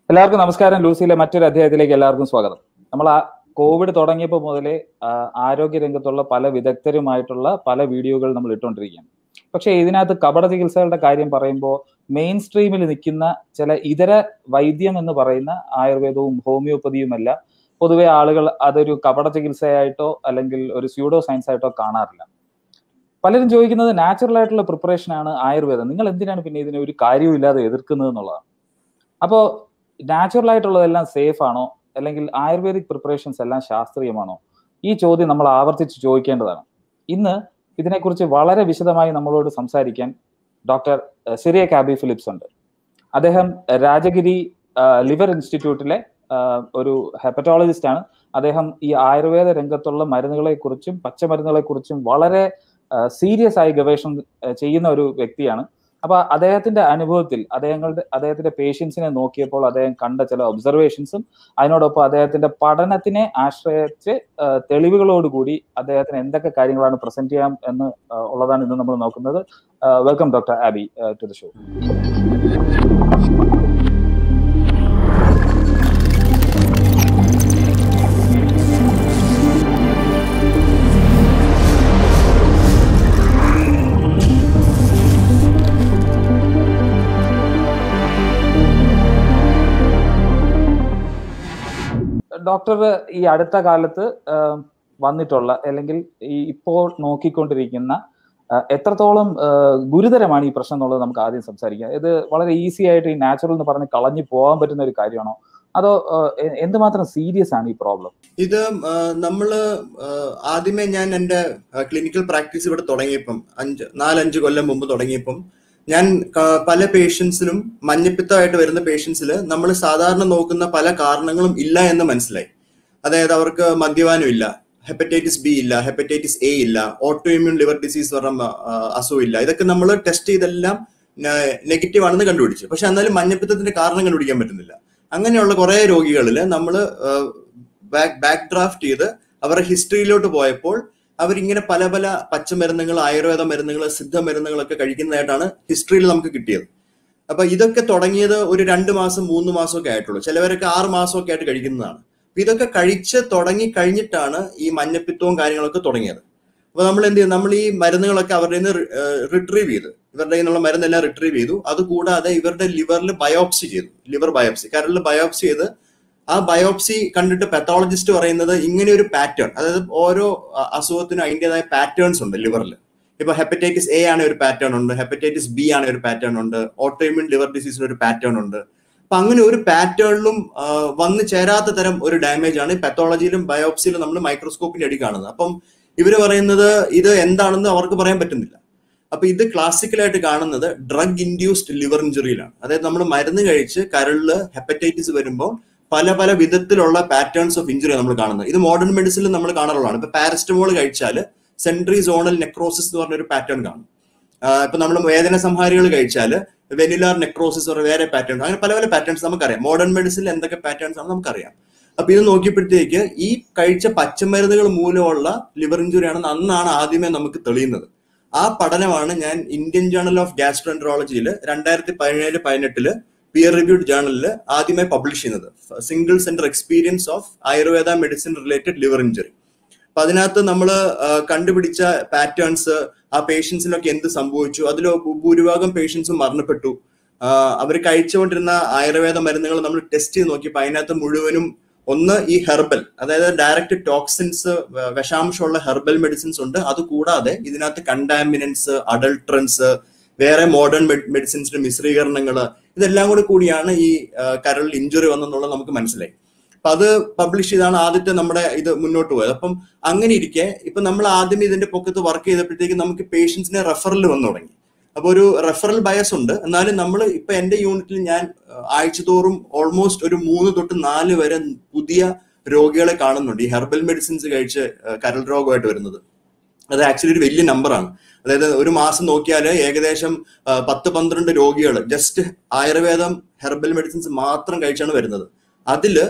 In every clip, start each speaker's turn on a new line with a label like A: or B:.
A: എല്ലാവർക്കും നമസ്കാരം ലൂസിയിലെ മറ്റൊരു അധ്യായത്തിലേക്ക് എല്ലാവർക്കും സ്വാഗതം നമ്മൾ ആ കോവിഡ് തുടങ്ങിയപ്പോൾ മുതലേ ആരോഗ്യ രംഗത്തുള്ള പല വിദഗ്ധരുമായിട്ടുള്ള പല വീഡിയോകൾ നമ്മൾ ഇട്ടുകൊണ്ടിരിക്കുകയാണ് പക്ഷേ ഇതിനകത്ത് കപട ചികിത്സകളുടെ കാര്യം പറയുമ്പോൾ മെയിൻ സ്ട്രീമിൽ നിൽക്കുന്ന ചില ഇതര വൈദ്യം എന്ന് പറയുന്ന ആയുർവേദവും ഹോമിയോപ്പതിയുമല്ല പൊതുവെ ആളുകൾ അതൊരു കപട ചികിത്സയായിട്ടോ അല്ലെങ്കിൽ ഒരു സ്യൂഡോ സയൻസ് ആയിട്ടോ കാണാറില്ല പലരും ചോദിക്കുന്നത് നാച്ചുറൽ ആയിട്ടുള്ള പ്രിപ്പറേഷൻ ആണ് ആയുർവേദം നിങ്ങൾ എന്തിനാണ് പിന്നെ ഇതിനെ ഒരു കാര്യവും ഇല്ലാതെ എതിർക്കുന്നത് എന്നുള്ളതാണ് അപ്പോൾ നാച്ചുറൽ ആയിട്ടുള്ളതെല്ലാം സേഫ് ആണോ അല്ലെങ്കിൽ ആയുർവേദിക് പ്രിപ്പറേഷൻസ് എല്ലാം ശാസ്ത്രീയമാണോ ഈ ചോദ്യം നമ്മൾ ആവർത്തിച്ച് ചോദിക്കേണ്ടതാണ് ഇന്ന് ഇതിനെക്കുറിച്ച് വളരെ വിശദമായി നമ്മളോട് സംസാരിക്കാൻ ഡോക്ടർ സിറിയ കാബി ഫിലിപ്സ് ഉണ്ട് അദ്ദേഹം രാജഗിരി ലിവർ ഇൻസ്റ്റിറ്റ്യൂട്ടിലെ ഒരു ഹെപ്പറ്റോളജിസ്റ്റ് ആണ് അദ്ദേഹം ഈ ആയുർവേദ രംഗത്തുള്ള മരുന്നുകളെ കുറിച്ചും പച്ചമരുന്നുകളെ കുറിച്ചും വളരെ സീരിയസ് ആയി ഗവേഷണം ചെയ്യുന്ന ഒരു വ്യക്തിയാണ് അപ്പൊ അദ്ദേഹത്തിന്റെ അനുഭവത്തിൽ അദ്ദേഹങ്ങളുടെ അദ്ദേഹത്തിന്റെ പേഷ്യൻസിനെ നോക്കിയപ്പോൾ അദ്ദേഹം കണ്ട ചില ഒബ്സർവേഷൻസും അതിനോടൊപ്പം അദ്ദേഹത്തിന്റെ പഠനത്തിനെ ആശ്രയിച്ച് തെളിവുകളോടുകൂടി അദ്ദേഹത്തിന് എന്തൊക്കെ കാര്യങ്ങളാണ് പ്രസന്റ് ചെയ്യാം എന്ന് ഉള്ളതാണ് ഇന്ന് നമ്മൾ നോക്കുന്നത് welcome doctor Abi to the show doctor ഈ അടുത്ത കാലത്ത് വന്നിട്ടുള്ള അല്ലെങ്കിൽ ഈ ഇപ്പോൾ നോക്കിക്കൊണ്ടിരിക്കുന്ന എത്രത്തോളം ഗുരുതരമാണ് ഈ പ്രശ്നം എന്നുള്ളത് നമുക്ക് ആദ്യം സംസാരിക്കാം ഇത് വളരെ ഈസി ആയിട്ട് ഈ നാച്ചുറൽ എന്ന് പറഞ്ഞ് കളഞ്ഞു പോകാൻ പറ്റുന്ന ഒരു കാര്യമാണോ അതോ എന്തുമാത്രം സീരിയസ് ആണ് ഈ പ്രോബ്ലം
B: ഇത് നമ്മള് ആദ്യമേ ഞാൻ എൻ്റെ ക്ലിനിക്കൽ പ്രാക്ടീസ് ഇവിടെ തുടങ്ങിയപ്പം അഞ്ച് നാലഞ്ച് കൊല്ലം മുമ്പ് തുടങ്ങിയപ്പം ഞാൻ പല പേഷ്യൻസിലും മഞ്ഞപ്പിത്തമായിട്ട് വരുന്ന പേഷ്യൻസിൽ നമ്മൾ സാധാരണ നോക്കുന്ന പല കാരണങ്ങളും ഇല്ല എന്ന് മനസ്സിലായി അതായത് അവർക്ക് മദ്യപാനം ഇല്ല ഹെപ്പറ്റൈറ്റിസ് ബി ഇല്ല ഹെപ്പറ്റൈറ്റിസ് എ ഇല്ല ഓട്ടോ ഇമ്മ്യൂൺ ലിവർ ഡിസീസ് പറഞ്ഞ അസുഖം ഇല്ല ഇതൊക്കെ നമ്മൾ ടെസ്റ്റ് ചെയ്തെല്ലാം നെഗറ്റീവ് ആണെന്ന് കണ്ടുപിടിച്ചു പക്ഷെ എന്നാലും മഞ്ഞപ്പിത്തത്തിന്റെ കാരണം കണ്ടുപിടിക്കാൻ പറ്റുന്നില്ല അങ്ങനെയുള്ള കുറെ രോഗികളിൽ നമ്മൾ ബാക്ക് ഡ്രാഫ്റ്റ് ചെയ്ത് അവരുടെ ഹിസ്റ്ററിയിലോട്ട് പോയപ്പോൾ അവരിങ്ങനെ പല പല പച്ചമരുന്നുകൾ ആയുർവേദ മരുന്നുകൾ സിദ്ധ മരുന്നുകളൊക്കെ കഴിക്കുന്നതായിട്ടാണ് ഹിസ്റ്ററിയിൽ നമുക്ക് കിട്ടിയത് അപ്പൊ ഇതൊക്കെ തുടങ്ങിയത് ഒരു രണ്ട് മാസം മൂന്ന് മാസം ഒക്കെ ആയിട്ടുള്ളൂ ചിലവരൊക്കെ ആറ് മാസമൊക്കെ ആയിട്ട് കഴിക്കുന്നതാണ് അപ്പൊ ഇതൊക്കെ കഴിച്ച് തുടങ്ങി കഴിഞ്ഞിട്ടാണ് ഈ മഞ്ഞപ്പിത്തവും കാര്യങ്ങളൊക്കെ തുടങ്ങിയത് അപ്പൊ നമ്മൾ എന്ത് ചെയ്യും നമ്മൾ ഈ മരുന്നുകളൊക്കെ അവരുടെ നിന്ന് റിട്രീവ് ചെയ്തു ഇവരുടെ നിന്നുള്ള മരുന്നെല്ലാം റിട്രീവ് ചെയ്തു അതുകൂടാതെ ഇവരുടെ ലിവറിൽ ബയോപ്സി ചെയ്തു ലിവർ ബയോപ്സി കരളിൽ ബയോപ്സി ചെയ്ത് ആ ബയോപ്സി കണ്ടിട്ട് പെത്തോളജിസ്റ്റ് പറയുന്നത് ഇങ്ങനെ ഒരു പാറ്റേൺ അതായത് ഓരോ അസുഖത്തിനും അതിൻ്റെതായ പാറ്റേൺസ് ഉണ്ട് ലിവറിൽ ഇപ്പൊ ഹെപ്പറ്റൈറ്റിസ് എ ആണ് ഒരു പാറ്റേൺ ഉണ്ട് ഹെപ്പറ്റൈറ്റിസ് ബി ആണ് ഒരു പാറ്റേൺ ഉണ്ട് ഓട്ടോയിമ്യൂൺ ലിവർ ഡിസീസിന് ഒരു പാറ്റേൺ ഉണ്ട് അപ്പൊ അങ്ങനെ ഒരു പാറ്റേണിലും വന്നു ചേരാത്ത തരം ഒരു ഡാമേജ് ആണ് പെത്തോളജിയിലും ബയോപ്സിയിലും നമ്മൾ മൈക്രോസ്കോപ്പിന്റെ അടി കാണുന്നത് അപ്പം ഇവര് പറയുന്നത് ഇത് എന്താണെന്ന് അവർക്ക് പറയാൻ പറ്റുന്നില്ല അപ്പൊ ഇത് ക്ലാസിക്കലായിട്ട് കാണുന്നത് ഡ്രഗ് ഇൻഡ്യൂസ്ഡ് ലിവർ ഇഞ്ചുറിയിലാണ് അതായത് നമ്മൾ മരുന്ന് കഴിച്ച് കരളില് ഹെപ്പറ്റൈറ്റിസ് വരുമ്പോൾ പല പല വിധത്തിലുള്ള പാറ്റേൺസ് ഓഫ് ഇഞ്ചുറി നമ്മൾ കാണുന്നത് ഇത് മോഡേൺ മെഡിസിനിൽ നമ്മൾ കാണാറുള്ളതാണ് ഇപ്പൊ പാരസ്റ്റമോൾ കഴിച്ചാൽ സെൻട്രി സോണൽ നെക്രോസിസ് എന്ന് പറഞ്ഞൊരു പാറ്റേൺ കാണും ഇപ്പൊ നമ്മൾ വേദന സംഹാരികൾ കഴിച്ചാൽ വെനിലാർ നെക്രോസിസ് പറഞ്ഞ വേറെ പാറ്റേൺ അങ്ങനെ പല പല പാറ്റേൺസ് നമുക്കറിയാം മോഡേൺ മെഡിസിനിൽ എന്തൊക്കെ പാറ്റേൺസ് ആണ് നമുക്കറിയാം അപ്പൊ ഇത് നോക്കിയപ്പോഴത്തേക്ക് ഈ കഴിച്ച പച്ചമരുന്നുകൾ മൂലമുള്ള ലിവർ ഇഞ്ചുറി ആണെന്ന് അന്നാണ് ആദ്യമേ നമുക്ക് തെളിയുന്നത് ആ പഠനമാണ് ഞാൻ ഇന്ത്യൻ ജേണൽ ഓഫ് ഗ്യാസ്ട്രോൻട്രോളജിയിൽ രണ്ടായിരത്തി പതിനേഴ് പതിനെട്ടില് പിയർ റിവ്യൂഡ് ജേണലിൽ ആദ്യമായി പബ്ലിഷ് ചെയ്യുന്നത് single centre experience of Ayurveda medicine related liver injury അപ്പൊ അതിനകത്ത് നമ്മൾ കണ്ടുപിടിച്ച പാറ്റേൺസ് ആ പേഷ്യൻസിനൊക്കെ എന്ത് സംഭവിച്ചു അതിൽ ഭൂരിഭാഗം പേഷ്യൻസും മരണപ്പെട്ടു അവർ കഴിച്ചുകൊണ്ടിരുന്ന ആയുർവേദ മരുന്നുകൾ നമ്മൾ ടെസ്റ്റ് ചെയ്ത് നോക്കിയപ്പോൾ അതിനകത്ത് മുഴുവനും ഒന്ന് ഈ ഹെർബൽ അതായത് ഡയറക്റ്റ് ടോക്സിൻസ് വിഷാംശമുള്ള ഹെർബൽ മെഡിസിൻസ് ഉണ്ട് അതുകൂടാതെ ഇതിനകത്ത് കണ്ടാമിനൻസ് അഡൾട്രൻസ് വേറെ മോഡേൺ മെഡിസിൻസിന്റെ മിശ്രീകരണങ്ങൾ ഇതെല്ലാം കൂടി കൂടിയാണ് ഈ കരളിൽ ഇഞ്ചുറി വന്നെന്നുള്ളത് നമുക്ക് മനസ്സിലായി അപ്പൊ അത് പബ്ലിഷ് ചെയ്താണ് ആദ്യത്തെ നമ്മുടെ ഇത് മുന്നോട്ട് പോയത് അപ്പം അങ്ങനെ ഇരിക്കെ ഇപ്പൊ നമ്മൾ ആദ്യം ഇതിന്റെ പൊക്കത്ത് വർക്ക് ചെയ്തപ്പോഴത്തേക്ക് നമുക്ക് പേഷ്യൻസിനെ റെഫറൽ വന്നു തുടങ്ങി അപ്പൊ ഒരു റെഫറൽ ബയസ് ഉണ്ട് എന്നാലും നമ്മൾ ഇപ്പൊ എന്റെ യൂണിറ്റിൽ ഞാൻ ആഴ്ചതോറും ഓൾമോസ്റ്റ് ഒരു മൂന്ന് തൊട്ട് നാല് വരെ പുതിയ രോഗികളെ കാണുന്നുണ്ട് ഈ ഹെർബൽ മെഡിസിൻസ് കഴിച്ച് കരൾ രോഗമായിട്ട് വരുന്നത് അത് ആക്ച്വലി ഒരു വലിയ നമ്പറാണ് അതായത് ഒരു മാസം നോക്കിയാൽ ഏകദേശം പത്ത് പന്ത്രണ്ട് രോഗികൾ ജസ്റ്റ് ആയുർവേദം ഹെർബൽ മെഡിസിൻസ് മാത്രം കഴിച്ചാണ് വരുന്നത് അതില്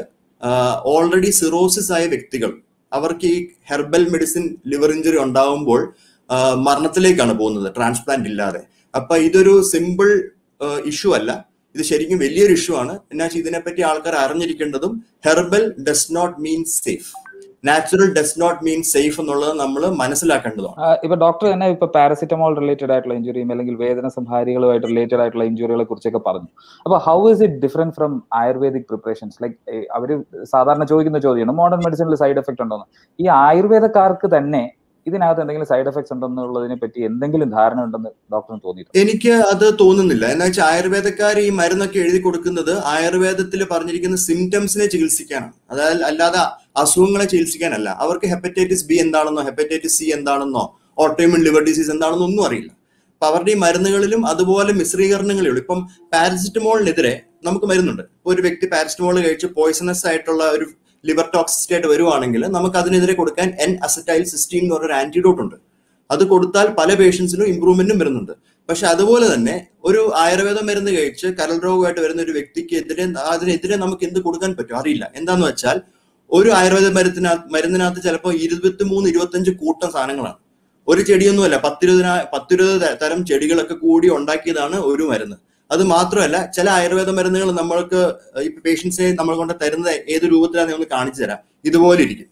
B: ഓൾറെഡി സിറോസിസ് ആയ വ്യക്തികൾ അവർക്ക് ഈ ഹെർബൽ മെഡിസിൻ ലിവർ ഇഞ്ചുറി ഉണ്ടാവുമ്പോൾ മരണത്തിലേക്കാണ് പോകുന്നത് ട്രാൻസ്പ്ലാന്റ് ഇല്ലാതെ അപ്പൊ ഇതൊരു സിമ്പിൾ ഇഷ്യൂ അല്ല ഇത് ശരിക്കും വലിയൊരു ഇഷ്യൂ ആണ് എന്നാ വെച്ചാൽ ഇതിനെപ്പറ്റി ആൾക്കാർ അറിഞ്ഞിരിക്കേണ്ടതും herbal does not mean safe natural does not mean safe എന്നുള്ളത് നമ്മൾ മനസ്സിലാക്കേണ്ടതാണ്
A: ആ, ഇപ്പൊ ഡോക്ടർ തന്നെ ഇപ്പൊ പാരസിറ്റമോൾ റിലേറ്റഡ് ആയിട്ടുള്ള ഇഞ്ചുറിയും അല്ലെങ്കിൽ വേദന സംഹാരികളുമായിട്ട് റിലേറ്റഡ് ആയിട്ടുള്ള ഇഞ്ചുറികളെ കുറിച്ചൊക്കെ പറഞ്ഞു അപ്പൊ how is it different from Ayurvedic preparations like അവര് സാധാരണ ചോദിക്കുന്ന ചോദ്യമാണ് മോഡേൺ മെഡിസിനിൽ സൈഡ് എഫക്ട് ഉണ്ടോന്ന് ഈ ആയുർവേദക്കാർക്ക് തന്നെ ഇതിനകത്ത് എന്തെങ്കിലും സൈഡ് എഫക്ട്സ് ഉണ്ടെന്നുള്ളതിനെ പറ്റി എന്തെങ്കിലും ധാരണ ഉണ്ടെന്ന് ഡോക്ടറിന് തോന്നിയിട്ടുണ്ട്
B: എനിക്ക് അത് തോന്നുന്നില്ല എന്നാ വെച്ചാൽ ആയുർവേദക്കാർ ഈ മരുന്നൊക്കെ എഴുതി കൊടുക്കുന്നത് ആയുർവേദത്തിൽ പറഞ്ഞിരിക്കുന്ന സിംറ്റംസിനെ ചികിത്സിക്കാനാണ് അതായത് അല്ലാതെ അസുഖങ്ങളെ ചികിത്സിക്കാനല്ല അവർക്ക് ഹെപ്പറ്റൈറ്റിസ് ബി എന്താണെന്നോ ഹെപ്പറ്റൈറ്റിസ് സി എന്താണെന്നോ ഓട്ടോമിൻ ലിവർ ഡിസീസ് എന്താണെന്നോ ഒന്നും അറിയില്ല അപ്പൊ അവരുടെ ഈ മരുന്നുകളിലും അതുപോലെ മിശ്രീകരണങ്ങളേ ഉള്ളൂ ഇപ്പം പാരസിറ്റമോളിനെതിരെ നമുക്ക് മരുന്നുണ്ട് ഇപ്പൊ ഒരു വ്യക്തി പാരസിറ്റമോൾ കഴിച്ച് പോയിസണസ് ആയിട്ടുള്ള ഒരു ലിവർ ടോക്സിറ്റി ആയിട്ട് വരുവാണെങ്കിൽ നമുക്ക് അതിനെതിരെ കൊടുക്കാൻ എൻ അസറ്റൈൽ സിസ്റ്റീൻ എന്ന് പറഞ്ഞൊരു ആന്റിഡോട്ട് ഉണ്ട് അത് കൊടുത്താൽ പല പേഷ്യൻസിനും ഇമ്പ്രൂവ്മെന്റും വരുന്നുണ്ട് പക്ഷെ അതുപോലെ തന്നെ ഒരു ആയുർവേദ മരുന്ന് കഴിച്ച് കരൾ രോഗമായിട്ട് വരുന്ന ഒരു വ്യക്തിക്ക് എതിരെ അതിനെതിരെ നമുക്ക് എന്ത് കൊടുക്കാൻ പറ്റും അറിയില്ല എന്താന്ന് വെച്ചാൽ ഒരു ആയുർവേദ മരുന്നിനകത്ത് മരുന്നിനകത്ത് ചിലപ്പോൾ ഇരുപത്തി മൂന്ന് ഇരുപത്തഞ്ച് കൂട്ടം സാധനങ്ങളാണ് ഒരു ചെടിയൊന്നുമല്ല പത്തിരുപതിന പത്തിരുപത് ത- തരം ചെടികളൊക്കെ കൂടി ഉണ്ടാക്കിയതാണ് ഒരു മരുന്ന് അത് മാത്രമല്ല ചില ആയുർവേദ മരുന്നുകൾ നമ്മൾക്ക് ഈ പേഷ്യൻസിനെ നമ്മൾ കൊണ്ട് തരുന്നത് ഏത് രൂപത്തിലാണെന്ന് നമ്മൾ കാണിച്ചു തരാം ഇതുപോലെ ഇരിക്കും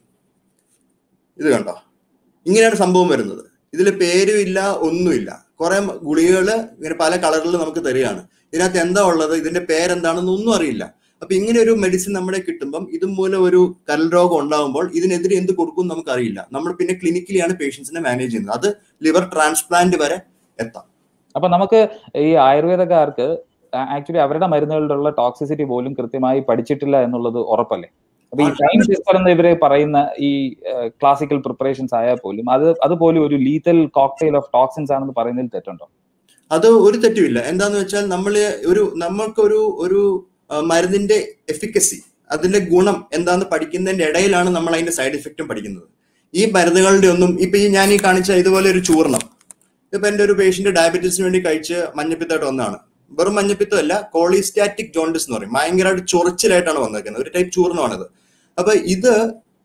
B: ഇത് കണ്ടോ ഇങ്ങനെയാണ് സംഭവം വരുന്നത് ഇതിൽ പേരും ഇല്ല ഒന്നുമില്ല കുറെ ഗുളികകൾ ഇങ്ങനെ പല കളറിൽ നമുക്ക് തരികയാണ് ഇതിനകത്ത് എന്താ ഉള്ളത് ഇതിന്റെ പേരെന്താണെന്ന് ഒന്നും അറിയില്ല അപ്പൊ ഇങ്ങനെ ഒരു മെഡിസിൻ നമ്മുടെ കിട്ടുമ്പം ഇത് മൂലം ഒരു കരൾ രോഗം ഉണ്ടാകുമ്പോൾ ഇതിനെതിരെ എന്ത് കൊടുക്കും നമുക്ക് അറിയില്ല നമ്മൾ പിന്നെ ക്ലിനിക്കലിയാണ് പേഷ്യൻസിനെ മാനേജ് ചെയ്യുന്നത് അത് ലിവർ ട്രാൻസ്പ്ലാന്റ് വരെ എത്താം
A: അപ്പൊ നമുക്ക് ഈ ആയുർവേദക്കാർക്ക് ആക്ച്വലി അവരുടെ മരുന്നുകളിലുള്ള ടോക്സിസിറ്റി പോലും കൃത്യമായി പഠിച്ചിട്ടില്ല എന്നുള്ളത് ഉറപ്പല്ലേ അപ്പൊ ഈ ടൈം സിസ്റ്റർ എന്ന് ഇവര് പറയുന്ന ഈ ക്ലാസിക്കൽ പ്രിപ്പറേഷൻസ് ആയാൽ പോലും അത് അതുപോലും ഒരു ലീത്തൽ കോക്ടെയിൽ ഓഫ് ടോക്സിൻസ് ആണെന്ന് പറയുന്നതിൽ തെറ്റുണ്ടോ
B: അത് ഒരു തെറ്റുമില്ല എന്താന്ന് വെച്ചാൽ നമ്മൾ ഒരു നമ്മൾക്കൊരു ഒരു ആ, മരുന്നിന്റെ എഫിക്കസി അതിന്റെ ഗുണം എന്താന്ന് പഠിക്കുന്നതിന്റെ ഇടയിലാണ് നമ്മൾ അതിന്റെ സൈഡ് ഇഫക്റ്റും പഠിക്കുന്നത് ഈ മരുന്നുകളുടെ ഒന്നും ഇപ്പൊ ഈ ഞാൻ ഈ കാണിച്ച ഇതുപോലെ ഒരു ചൂർണം ഇപ്പൊ എന്റെ ഒരു പേഷ്യന്റ് ഡയബറ്റീസിന് വേണ്ടി കഴിച്ച് മഞ്ഞപ്പിത്തമായിട്ട് വന്നതാണ് വെറും മഞ്ഞപ്പിത്തമല്ല കോളിസ്റ്റാറ്റിക് ജോണ്ടിസ് എന്ന് പറയും ഭയങ്കരമായിട്ട് ചൊറിച്ചിലായിട്ടാണ് വന്നേക്കുന്നത് ഒരു ടൈപ്പ് ചൂർണമാണിത് അപ്പൊ ഇത്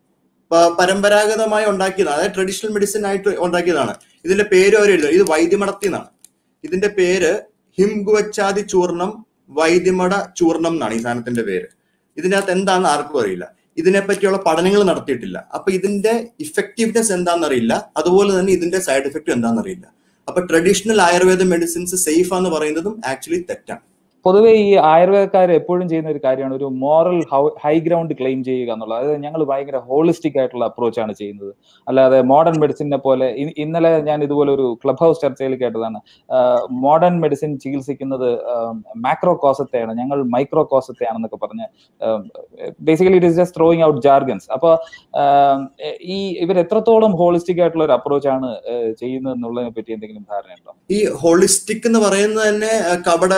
B: പ- പരമ്പരാഗതമായി ഉണ്ടാക്കിയതാണ് അതായത് ട്രഡീഷണൽ മെഡിസിൻ ആയിട്ട് ഉണ്ടാക്കിയതാണ് ഇതിന്റെ പേര് അവർ എഴുതുക ഇത് വൈദ്യമടത്തി എന്നാണ് ഇതിന്റെ പേര് ഹിംഗുവച്ചാതി ചൂർണം വൈദ്യമട ചൂർണം എന്നാണ് ഈ സാധനത്തിന്റെ പേര് ഇതിനകത്ത് എന്താണെന്ന് ആർക്കും അറിയില്ല ഇതിനെപ്പറ്റിയുള്ള പഠനങ്ങൾ നടത്തിയിട്ടില്ല അപ്പൊ ഇതിന്റെ ഇഫക്റ്റീവ്നെസ് എന്താണെന്ന് അറിയില്ല അതുപോലെ തന്നെ ഇതിന്റെ സൈഡ് എഫക്റ്റും എന്താണെന്ന് അറിയില്ല അപ്പൊ ട്രഡീഷണൽ ആയുർവേദ മെഡിസിൻസ് സേഫ് ആണെന്ന് പറയുന്നതും ആക്ച്വലി തെറ്റാണ്
A: പൊതുവെ ഈ ആയുർവേദക്കാർ എപ്പോഴും ചെയ്യുന്ന ഒരു കാര്യമാണ് ഒരു മോറൽ ഹൈ ഗ്രൗണ്ട് ക്ലെയിം ചെയ്യുക എന്നുള്ളത് അതായത് ഞങ്ങൾ ഭയങ്കര ഹോളിസ്റ്റിക് ആയിട്ടുള്ള അപ്രോച്ചാണ് ചെയ്യുന്നത് അല്ലാതെ മോഡേൺ മെഡിസിനെ പോലെ ഇ- ഇന്നലെ ഞാൻ ഇതുപോലെ ഒരു ക്ലബ് ഹൗസ് ചർച്ചയിൽ കേട്ടതാണ് മോഡേൺ മെഡിസിൻ ചികിത്സിക്കുന്നത് മാക്രോ കോസത്തെയാണ് ഞങ്ങൾ മൈക്രോ കോസത്തെയാണെന്നൊക്കെ പറഞ്ഞ് basically it is just throwing out jargons അപ്പൊ ആം, ഈ ഇവർ എത്രത്തോളം ഹോളിസ്റ്റിക് ആയിട്ടുള്ള ഒരു അപ്രോച്ചാണ് ചെയ്യുന്നത് എന്നുള്ളതിനെ പറ്റി എന്തെങ്കിലും ധാരണയുണ്ടോ
B: ഈ ഹോളിസ്റ്റിക് എന്ന് പറയുന്നത് തന്നെ ആ, കപട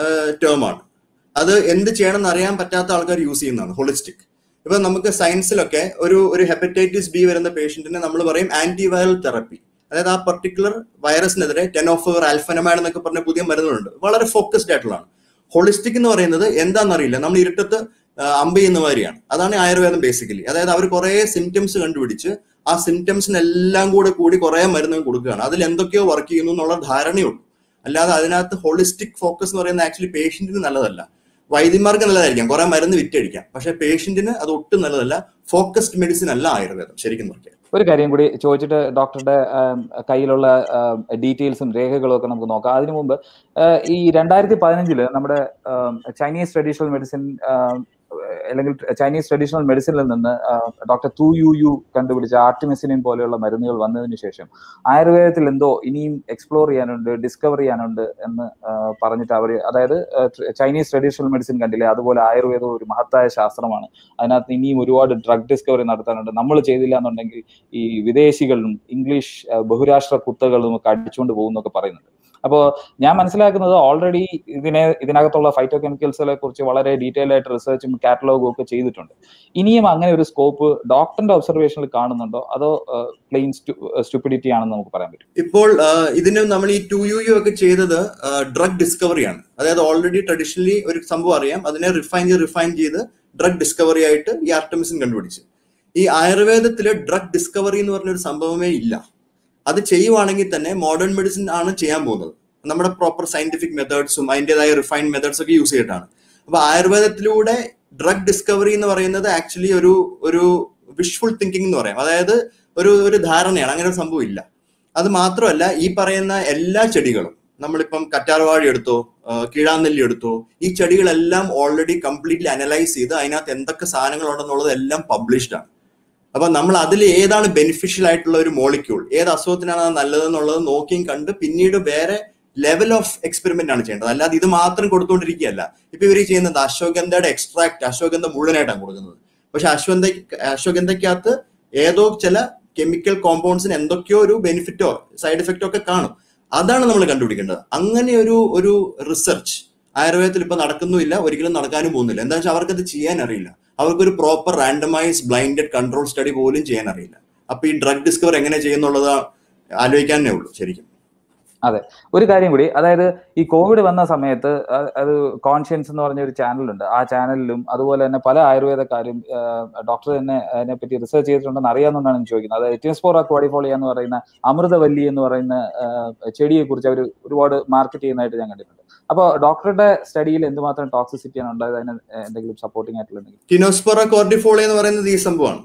B: ടേം ആണ് അത് എന്ത് ചെയ്യണം എന്ന് അറിയാൻ പറ്റാത്ത ആൾക്കാർ യൂസ് ചെയ്യുന്നതാണ് ഹോളിസ്റ്റിക് ഇപ്പൊ നമുക്ക് സയൻസിലൊക്കെ ഒരു ഒരു ഹെപ്പറ്റൈറ്റിസ് ബി വരുന്ന പേഷ്യന്റിനെ നമ്മൾ പറയും ആന്റിവൈറൽ തെറപ്പി അതായത് ആ പർട്ടിക്കുലർ വൈറസിനെതിരെ ടെനോഫർ ആൽഫനമാഡ് എന്നൊക്കെ പറഞ്ഞ പുതിയ മരുന്നുകളുണ്ട് വളരെ ഫോക്കസ്ഡ് ആയിട്ടുള്ളതാണ് ഹോളിസ്റ്റിക് എന്ന് പറയുന്നത് എന്താണെന്നറിയില്ല നമ്മൾ ഇരുട്ടത്ത് ആ, അമ്പ് ചെയ്യുന്ന മാതിരിയാണ് അതാണ് ആയുർവേദം ബേസിക്കലി അതായത് അവർ കുറെ സിംറ്റംസ് കണ്ടുപിടിച്ച് ആ സിംറ്റംസിനെല്ലാം കൂടെ കൂടി കുറെ മരുന്നുകൾ കൊടുക്കുകയാണ് അതിൽ എന്തൊക്കെയോ വർക്ക് ചെയ്യുന്നു എന്നുള്ള ധാരണയുള്ളൂ അല്ലാതെ അതിനകത്ത് ഹോളിസ്റ്റിക് ഫോക്കസ് എന്ന് പറയുന്നത് ആക്ച്വലി പേഷ്യന്റിന് നല്ലതല്ല വൈദ്യന്മാർക്ക് നല്ലതായിരിക്കാം കുറെ മരുന്ന് വിറ്റടിക്കാം പക്ഷെ പേഷ്യന്റിന് അത് ഒട്ടും നല്ലതല്ല ഫോക്കസ്ഡ് മെഡിസിൻ അല്ല ആയുർവേദം ശരിക്കും നോക്കിയാൽ
A: ഒരു കാര്യം കൂടി ചോദിച്ചിട്ട് ഡോക്ടറുടെ ആം, കയ്യിലുള്ള ഡീറ്റെയിൽസും രേഖകളും ഒക്കെ നമുക്ക് നോക്കാം അതിനു മുമ്പ് ആ, ഈ രണ്ടായിരത്തി പതിനഞ്ചില് നമ്മുടെ ആം, ചൈനീസ് ട്രഡീഷണൽ മെഡിസിൻ ആം, അല്ലെങ്കിൽ ചൈനീസ് ട്രഡീഷണൽ മെഡിസിനിൽ നിന്ന് ഡോക്ടർ തു യു യു കണ്ടുപിടിച്ച ആർട്ടിമിസിനിൻ പോലെയുള്ള മരുന്നുകൾ വന്നതിന് ശേഷം ആയുർവേദത്തിൽ എന്തോ ഇനിയും എക്സ്പ്ലോർ ചെയ്യാനുണ്ട് ഡിസ്കവർ ചെയ്യാനുണ്ട് എന്ന് ആ, പറഞ്ഞിട്ട് അവർ അതായത് ആ, ചൈനീസ് ട്രഡീഷണൽ മെഡിസിൻ കണ്ടില്ലേ അതുപോലെ ആയുർവേദം ഒരു മഹത്തായ ശാസ്ത്രമാണ് അതിനകത്ത് ഇനിയും ഒരുപാട് ഡ്രഗ് ഡിസ്കവറി നടത്താനുണ്ട് നമ്മൾ ചെയ്തില്ല എന്നുണ്ടെങ്കിൽ ഈ വിദേശികളും ഇംഗ്ലീഷ് ആ, ബഹുരാഷ്ട്ര കുത്തകളും ഒക്കെ അടിച്ചുകൊണ്ട് പോകുന്നൊക്കെ പറയുന്നുണ്ട് അപ്പോൾ ഞാൻ മനസ്സിലാക്കുന്നത് ഓൾറെഡി ഇതിനെ ഇതിനകത്തുള്ള ഫൈറ്റോ കെമിക്കൽസുകളെ കുറിച്ച് വളരെ ഡീറ്റെയിൽ ആയിട്ട് റിസർച്ചും കാറ്റലോഗും ഒക്കെ ചെയ്തിട്ടുണ്ട് ഇനിയും അങ്ങനെ ഒരു സ്കോപ്പ് ഡോക്ടറിന്റെ ഒബ്സർവേഷനിൽ കാണുന്നുണ്ടോ അതോ പ്ലെയിൻ സ്റ്റുപ്പിഡിറ്റി ആണെന്ന് നമുക്ക് പറയാൻ പറ്റും
B: ഇപ്പോൾ ആ, ഇതിന് നമ്മൾ ഈ ടു യു യു ഒക്കെ ചെയ്തത് ഡ്രഗ് ഡിസ്കവറിയാണ് അതായത് ഓൾറെഡി ട്രഡീഷണലി ഒരു സംഭവം അറിയാം അതിനെ റിഫൈൻ ചെയ്ത് റിഫൈൻ ചെയ്ത് ഡ്രഗ് ഡിസ്കവറി ആയിട്ട് ഈ ആർട്ടമിസിൻ കണ്ടുപിടിച്ചു ഈ ആയുർവേദത്തില് ഡ്രഗ് ഡിസ്കവറി എന്ന് പറഞ്ഞ ഒരു സംഭവമേ ഇല്ല അത് ചെയ്യുവാണെങ്കിൽ തന്നെ മോഡേൺ മെഡിസിൻ ആണ് ചെയ്യാൻ പോകുന്നത് നമ്മുടെ പ്രോപ്പർ സയന്റിഫിക് മെത്തേഡ്സും അതിൻ്റെതായ റിഫൈൻഡ് മെത്തേഡ്സ് ഒക്കെ യൂസ് ചെയ്തിട്ടാണ് അപ്പൊ ആയുർവേദത്തിലൂടെ ഡ്രഗ് ഡിസ്കവറി എന്ന് പറയുന്നത് ആക്ച്വലി ഒരു ഒരു വിഷ്ഫുൾ തിങ്കിങ് എന്ന് പറയാം അതായത് ഒരു ഒരു ധാരണയാണ് അങ്ങനെ ഒരു സംഭവം ഇല്ല അത് മാത്രമല്ല ഈ പറയുന്ന എല്ലാ ചെടികളും നമ്മളിപ്പം കറ്റാർവാഴ എടുത്തോ കീഴാനെല്ലി എടുത്തോ ഈ ചെടികളെല്ലാം ഓൾറെഡി കംപ്ലീറ്റ്ലി അനലൈസ് ചെയ്ത് അതിനകത്ത് എന്തൊക്കെ സാധനങ്ങൾ ഉണ്ടെന്നുള്ളത് എല്ലാം പബ്ലിഷ്ഡ് ആണ് അപ്പൊ നമ്മൾ അതിൽ ഏതാണ് ബെനിഫിഷ്യൽ ആയിട്ടുള്ള ഒരു മോളിക്യൂൾ ഏത് അസുഖത്തിനാണ് അത് നല്ലതെന്നുള്ളത് നോക്കിയും കണ്ട് പിന്നീട് വേറെ ലെവൽ ഓഫ് എക്സ്പെരിമെന്റ് ആണ് ചെയ്യേണ്ടത് അല്ലാതെ ഇത് മാത്രം കൊടുത്തുകൊണ്ടിരിക്കുകയല്ല ഇപ്പൊ ഇവർ ചെയ്യുന്നത് അശ്വഗന്ധയുടെ എക്സ്ട്രാക്ട് അശ്വഗന്ധ മുഴുവനായിട്ടാണ് കൊടുക്കുന്നത് പക്ഷെ അശ്വഗന്ധ അശ്വഗന്ധയ്ക്കകത്ത് ഏതോ ചില കെമിക്കൽ കോമ്പൗണ്ട്സിന് എന്തൊക്കെയോ ഒരു ബെനിഫിറ്റോ സൈഡ് എഫക്റ്റോ ഒക്കെ കാണും അതാണ് നമ്മൾ കണ്ടുപിടിക്കേണ്ടത് അങ്ങനെ ഒരു ഒരു റിസർച്ച് ആയുർവേദത്തിൽ ഇപ്പൊ നടക്കുന്നുമില്ല ഒരിക്കലും നടക്കാനും പോകുന്നില്ല എന്താ വെച്ചാൽ അവർക്കത് ചെയ്യാൻ അറിയില്ല അവർക്കൊരു proper randomise blinded control study പോലും ചെയ്യാൻ അറിയില്ല അപ്പൊ ഈ ഡ്രഗ് ഡിസ്കവർ എങ്ങനെ ചെയ്യുന്നുള്ളത് ആലോചിക്കാനേ ഉള്ളൂ ശരിക്കും
A: അതെ ഒരു കാര്യം കൂടി അതായത് ഈ കോവിഡ് വന്ന സമയത്ത് അത് കോൺഷ്യൻസ് എന്ന് പറഞ്ഞ ഒരു ചാനലുണ്ട് ആ ചാനലിലും അതുപോലെ തന്നെ പല ആയുർവേദക്കാരും ഡോക്ടർ തന്നെ അതിനെപ്പറ്റി റിസർച്ച് ചെയ്തിട്ടുണ്ടെന്ന് അറിയാമെന്നാണ് ഞാൻ ചോദിക്കുന്നത് അതായത് ടിൻസ്പോറ ക്വാഡിഫോളിയ എന്ന് പറയുന്ന അമൃതവല്ലി എന്ന് പറയുന്ന ചെടിയെ കുറിച്ച് അവർ ഒരുപാട് മാർക്കറ്റ് ചെയ്യുന്നതായിട്ട് ഞാൻ കണ്ടിട്ടുണ്ട് അപ്പോൾ ഡോക്ടറുടെ സ്റ്റഡിയിൽ എന്തുമാത്രം ടോക്സിസിറ്റിയാണ് ഉണ്ടായത് അതിന് എന്തെങ്കിലും സപ്പോർട്ടിംഗ് ആയിട്ടുള്ള എന്തെങ്കിലും
B: ടിനോസ്പോറ കോർഡിഫോളിയ എന്ന് പറയുന്നത് ഈ സംഭവമാണ്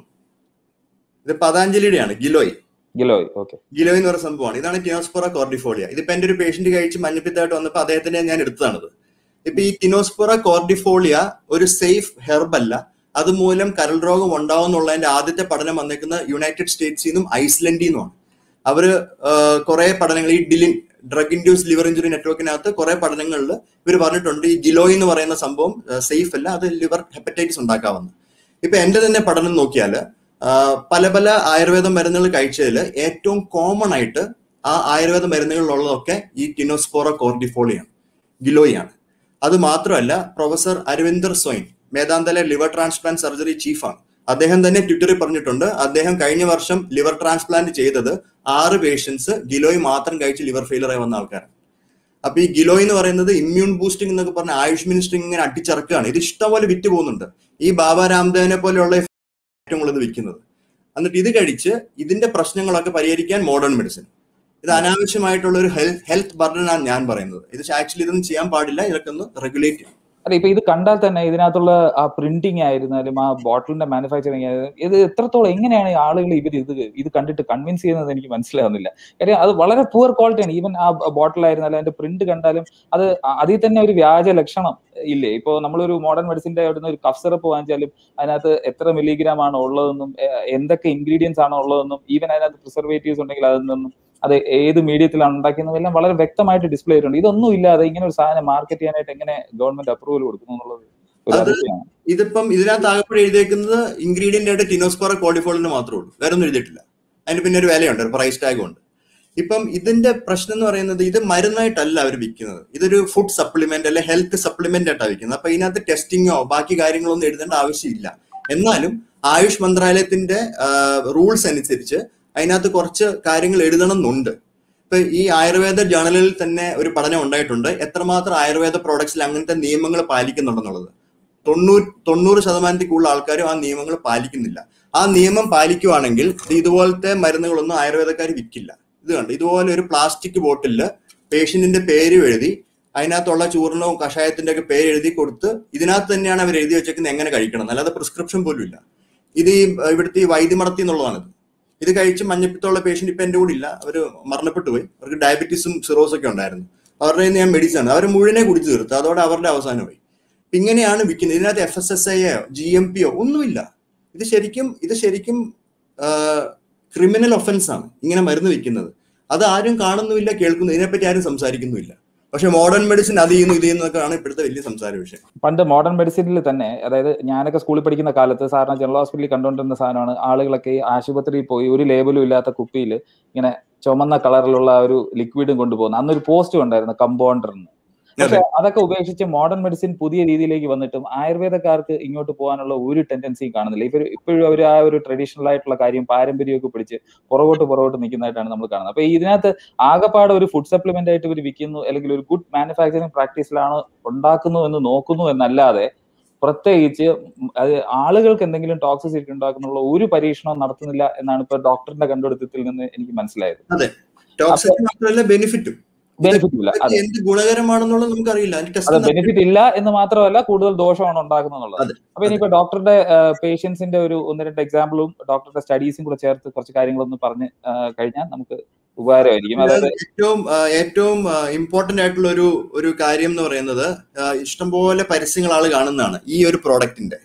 B: ഇത് പതാഞ്ജലിയുടെയാണ് ഗിലോയ്
A: ഗിലോയ് ഓക്കെ
B: ഗിലോയ് എന്ന് പറയുന്ന സംഭവമാണ് ഇതാണ് ടിനോസ്പോറ കോർഡിഫോളിയ ഇതിപ്പോ എന്റെ ഒരു പേഷ്യന്റ് കഴിച്ച് മഞ്ഞപ്പിത്തായിട്ട് വന്നപ്പോൾ അദ്ദേഹത്തിന്റെ ഞാൻ എടുത്തതാണിത് ഇപ്പൊ ഈ ടിനോസ്പോറ കോർഡിഫോളിയ ഒരു സേഫ് ഹെർബ് അല്ല അതുമൂലം കരൾ രോഗം ഉണ്ടാവുന്നുള്ളതിന്റെ ആദ്യത്തെ പഠനം വന്നേക്കുന്ന യുണൈറ്റഡ് സ്റ്റേറ്റ്സിൽ നിന്നും ഐസ്ലൻഡിൽ നിന്നുമാണ് അവര് കുറെ പഠനങ്ങൾ ഈ DILIN drug induce liver injury നെറ്റ്വർക്കിനകത്ത് കുറെ പഠനങ്ങളിൽ ഇവർ പറഞ്ഞിട്ടുണ്ട് ഈ ഗിലോയ് എന്ന് പറയുന്ന സംഭവം സേഫ് അല്ല അത് ലിവർ ഹെപ്പറ്റൈറ്റിസ് ഉണ്ടാക്കാവുന്ന ഇപ്പൊ എന്റെ തന്നെ പഠനം നോക്കിയാൽ പല പല ആയുർവേദ മരുന്നുകൾ കഴിച്ചതിൽ ഏറ്റവും കോമൺ ആയിട്ട് ആ ആയുർവേദ മരുന്നുകളിലുള്ളതൊക്കെ ഈ ടിനോസ്പോറ കോർഡിഫോളിയാണ് ഗിലോയാണ് അത് മാത്രമല്ല പ്രൊഫസർ അരവിന്ദർ സോയിൻ മേധാന്തലെ ലിവർ ട്രാൻസ്പ്ലാന്റ് സർജറി ചീഫാണ് അദ്ദേഹം തന്നെ ട്വിറ്ററിൽ പറഞ്ഞിട്ടുണ്ട് അദ്ദേഹം കഴിഞ്ഞ വർഷം ലിവർ ട്രാൻസ്പ്ലാന്റ് ചെയ്തത് ആറ് പേഷ്യൻസ് ഗിലോയ് മാത്രം കഴിച്ച് ലിവർ ഫെയിലർ ആയി വന്ന ആൾക്കാരാണ് അപ്പൊ ഈ ഗിലോയ് എന്ന് പറയുന്നത് ഇമ്മ്യൂൺ ബൂസ്റ്റിംഗ് എന്നൊക്കെ പറഞ്ഞ ആയുഷ് മിനിസ്റ്റർ ഇങ്ങനെ അടിച്ചിറക്കുകയാണ് ഇത് ഇഷ്ടംപോലെ വിറ്റ് പോകുന്നുണ്ട് ഈ ബാബ രാംദേവിനെ പോലെയുള്ള ഏറ്റവും കൂടുതൽ വിൽക്കുന്നത് എന്നിട്ട് ഇത് കഴിച്ച് ഇതിന്റെ പ്രശ്നങ്ങളൊക്കെ പരിഹരിക്കാൻ മോഡേൺ മെഡിസിൻ ഇത് അനാവശ്യമായിട്ടുള്ള ഒരു ഹെൽത്ത് ഹെൽത്ത് ബർഡൻ ആണ് ഞാൻ പറയുന്നത് ഇത് ആക്ച്വലി ഇതൊന്നും ചെയ്യാൻ പാടില്ല ഇതൊക്കെ ഒന്ന് റെഗുലേറ്റ് ചെയ്യണം
A: അല്ല ഇപ്പൊ ഇത് കണ്ടാൽ തന്നെ ഇതിനകത്തുള്ള ആ പ്രിന്റിംഗ് ആയിരുന്നാലും ആ ബോട്ടിലിന്റെ മാനുഫാക്ചറിങ് ആയിരുന്നാലും ഇത് എത്രത്തോളം എങ്ങനെയാണ് ആളുകൾ ഇവർ ഇത് ഇത് കണ്ടിട്ട് കൺവിൻസ് ചെയ്യുന്നത് എനിക്ക് മനസ്സിലാവുന്നില്ല കാര്യം അത് വളരെ പുവർ ക്വാളിറ്റിയാണ് ഈവൻ ആ ബോട്ടിലായിരുന്നാലും അതിന്റെ പ്രിന്റ് കണ്ടാലും അത് അതിൽ തന്നെ ഒരു വ്യാജ ലക്ഷണം ഇല്ലേ ഇപ്പോ നമ്മളൊരു മോഡേൺ മെഡിസിന്റെ അവിടുന്ന് ഒരു കഫ് സിറപ്പ് വാങ്ങിച്ചാലും അതിനകത്ത് എത്ര മില്ലിഗ്രാം ആണ് ഉള്ളതെന്നും എന്തൊക്കെ ഇൻഗ്രീഡിയൻസ് ആണ് ഉള്ളതെന്നും ഈവൻ അതിനകത്ത് പ്രിസർവേറ്റീവ്സ് ഉണ്ടെങ്കിൽ അതിൽ നിന്നും അത് ഏത് മീഡിയത്തിലാണ് ഉണ്ടാക്കുന്നത് എല്ലാം വളരെ വ്യക്തമായിട്ട് ഡിസ്പ്ലേ ചെയ്തിട്ടുണ്ട് ഇതൊന്നും ഇല്ലാതെ ഇങ്ങനെ ഒരു സാധനം മാർക്കറ്റ് ചെയ്യാനായിട്ട് എങ്ങനെ ഗവൺമെന്റ് അപ്രൂവൽ കൊടുക്കുന്നു എന്നുള്ളത് ഒരു അതിശയമാണ്
B: ഇതിപ്പം ഇതിനകത്ത് ആകെപ്പോഴും എഴുതിയേക്കുന്നത് ഇൻഗ്രീഡിയന്റ് ആയിട്ട് ടിനോസ്കോറ കോഡിഫോളിന് മാത്രമേ ഉള്ളൂ വേറെ ഒന്നും എഴുതിയിട്ടില്ല അതിന് പിന്നെ ഒരു വിലയുണ്ട് ഒരു പ്രൈസ് ടാഗും ഉണ്ട് ഇപ്പം ഇതിന്റെ പ്രശ്നം എന്ന് പറയുന്നത് ഇത് മരുന്നായിട്ടല്ല അവർ വിൽക്കുന്നത് ഇതൊരു ഫുഡ് സപ്ലിമെന്റ് അല്ലെ ഹെൽത്ത് സപ്ലിമെന്റ് ആയിട്ടാണ് വിൽക്കുന്നത് അപ്പൊ ഇതിനകത്ത് ടെസ്റ്റിങ്ങോ ബാക്കി കാര്യങ്ങളൊന്നും എഴുതേണ്ട ആവശ്യമില്ല എന്നാലും ആയുഷ് മന്ത്രാലയത്തിന്റെ റൂൾസ് അനുസരിച്ച് അതിനകത്ത് കുറച്ച് കാര്യങ്ങൾ എഴുതണം എന്നുണ്ട് ഇപ്പൊ ഈ ആയുർവേദ ജേണലിൽ തന്നെ ഒരു പഠനം ഉണ്ടായിട്ടുണ്ട് എത്രമാത്രം ആയുർവേദ പ്രോഡക്ട്സിൽ അങ്ങനത്തെ നിയമങ്ങൾ പാലിക്കുന്നുണ്ടെന്നുള്ളത് തൊണ്ണൂറ് തൊണ്ണൂറ് ശതമാനത്തിൽ കൂടുതൽ ആൾക്കാരും ആ നിയമങ്ങൾ പാലിക്കുന്നില്ല ആ നിയമം പാലിക്കുവാണെങ്കിൽ ഇതുപോലത്തെ മരുന്നുകളൊന്നും ആയുർവേദക്കാർ വിൽക്കില്ല ഇത് കണ്ട് ഇതുപോലെ ഒരു പ്ലാസ്റ്റിക് ബോട്ടിലില് പേഷ്യന്റിന്റെ പേരും എഴുതി അതിനകത്തുള്ള ചൂർണവും കഷായത്തിന്റെ ഒക്കെ പേര് എഴുതി കൊടുത്ത് ഇതിനകത്ത് തന്നെയാണ് അവർ എഴുതി വെച്ചേക്കുന്നത് എങ്ങനെ കഴിക്കണം അല്ലാതെ പ്രിസ്ക്രിപ്ഷൻ പോലും ഇല്ല ഇത് ഈ ഇവിടുത്തെ ഈ വൈദ്യമടത്തി എന്നുള്ളതാണിത് ഇത് കഴിച്ച് മഞ്ഞപ്പിത്തമുള്ള പേഷ്യന്റ് ഇപ്പൊ എന്റെ കൂടെ ഇല്ല അവർ മരണപ്പെട്ടു പോയി അവർക്ക് ഡയബറ്റീസും സിറോസും ഒക്കെ ഉണ്ടായിരുന്നു അവരുടെ കയ്യിൽ നിന്ന് ഞാൻ മെഡിസിൻ ആണ് അവർ മുഴുവനെ കുടിച്ചു തീർത്തു അതോടെ അവരുടെ അവസാനമായി അപ്പൊ ഇങ്ങനെയാണ് വിൽക്കുന്നത് ഇതിനകത്ത് എഫ് എസ് എസ് ഐയോ ജി എം പിയോ ഒന്നുമില്ല ഇത് ശരിക്കും ഇത് ശരിക്കും ക്രിമിനൽ ഒഫൻസ് ആണ് ഇങ്ങനെ മരുന്ന് വിൽക്കുന്നത് അത് ആരും കാണുന്നുമില്ല കേൾക്കുന്നു ഇതിനെപ്പറ്റി ആരും സംസാരിക്കുന്നുമില്ല പക്ഷെ മോഡേൺ മെഡിസിൻ അത് ചെയ്യുന്നു ഇത് ചെയ്യുന്നതൊക്കെയാണ് ഇപ്പോഴത്തെ വലിയ സംസാര വിഷയം
A: പണ്ട് മോഡേൺ മെഡിസിനിൽ തന്നെ അതായത് ഞാനൊക്കെ സ്കൂളിൽ പഠിക്കുന്ന കാലത്ത് സാറിന് ജനറൽ ഹോസ്പിറ്റലിൽ കണ്ടുകൊണ്ടിരുന്ന സാധനമാണ് ആളുകളൊക്കെ ആശുപത്രിയിൽ പോയി ഒരു ലേബലും ഇല്ലാത്ത കുപ്പിയിൽ ഇങ്ങനെ ചുമന്ന കളറിലുള്ള ഒരു ലിക്വിഡും കൊണ്ടുപോകുന്നത് അന്നൊരു പോസ്റ്റ് ഉണ്ടായിരുന്നു കമ്പൗണ്ടറിന് പക്ഷെ അതൊക്കെ ഉപേക്ഷിച്ച് മോഡേൺ മെഡിസിൻ പുതിയ രീതിയിലേക്ക് വന്നിട്ടും ആയുർവേദക്കാർക്ക് ഇങ്ങോട്ട് പോകാനുള്ള ഒരു ടെൻഡൻസിയും കാണുന്നില്ല ഇവർ ഇപ്പോഴും അവർ ആ ഒരു ട്രഡീഷണൽ ആയിട്ടുള്ള കാര്യം പാരമ്പര്യമൊക്കെ പിടിച്ച് പുറകോട്ട് പുറകോട്ട് നിൽക്കുന്നതായിട്ടാണ് നമ്മൾ കാണുന്നത് അപ്പൊ ഇതിനകത്ത് ആകെപ്പാടെ ഒരു ഫുഡ് സപ്ലിമെന്റ് ആയിട്ട് ഇവർ വിൽക്കുന്നു അല്ലെങ്കിൽ ഒരു ഗുഡ് മാനുഫാക്ചറിങ് പ്രാക്ടീസിലാണ് ഉണ്ടാക്കുന്നു എന്ന് നോക്കുന്നു എന്നല്ലാതെ പ്രത്യേകിച്ച് അത് ആളുകൾക്ക് എന്തെങ്കിലും ടോക്സിസിറ്റി ഉണ്ടാക്കുന്നുള്ള ഒരു പരീക്ഷണവും നടത്തുന്നില്ല എന്നാണ് ഇപ്പൊ ഡോക്ടറിന്റെ കണ്ടുപിടുത്തത്തിൽ നിന്ന് എനിക്ക് മനസ്സിലായത്
B: അതെ ടോക്സിറ്റി മാത്രമല്ല ബെനിഫിറ്റും
A: ബെനിഫിറ്റ് ഇല്ല
B: ഇതൊക്കെ
A: അതെ
B: എന്ത് ഗുണകരമാണെന്നുള്ളത് നമുക്കറിയില്ല അതിന്റെ
A: അത്
B: ടെസ്റ്റ്
A: ബെനിഫിറ്റ് ഇല്ല എന്ന് മാത്രമല്ല കൂടുതൽ ദോഷമാണ് ഉണ്ടാക്കുന്നത് എന്നുള്ളത്
B: അതെ
A: അപ്പൊ ഇനിയിപ്പോ ഡോക്ടറുടെ പേഷ്യൻസിന്റെ ഒരു ഒന്ന് രണ്ട് എക്സാമ്പിളും ഡോക്ടറുടെ സ്റ്റഡീസും കൂടെ ചേർത്ത് കുറച്ച് കാര്യങ്ങളൊന്ന് പറഞ്ഞ് ആ, കഴിഞ്ഞാൽ നമുക്ക് ഉപകാരമായിരിക്കും അതായത്
B: ഏറ്റവും ആ, ഏറ്റവും ഇമ്പോർട്ടന്റ് ആയിട്ടുള്ള ഒരു ഒരു കാര്യം എന്ന് പറയുന്നത് ആ, ഇഷ്ടംപോലെ പരസ്യങ്ങൾ ആള് കാണുന്നതാണ് ഈ ഒരു പ്രോഡക്റ്റിന്റെ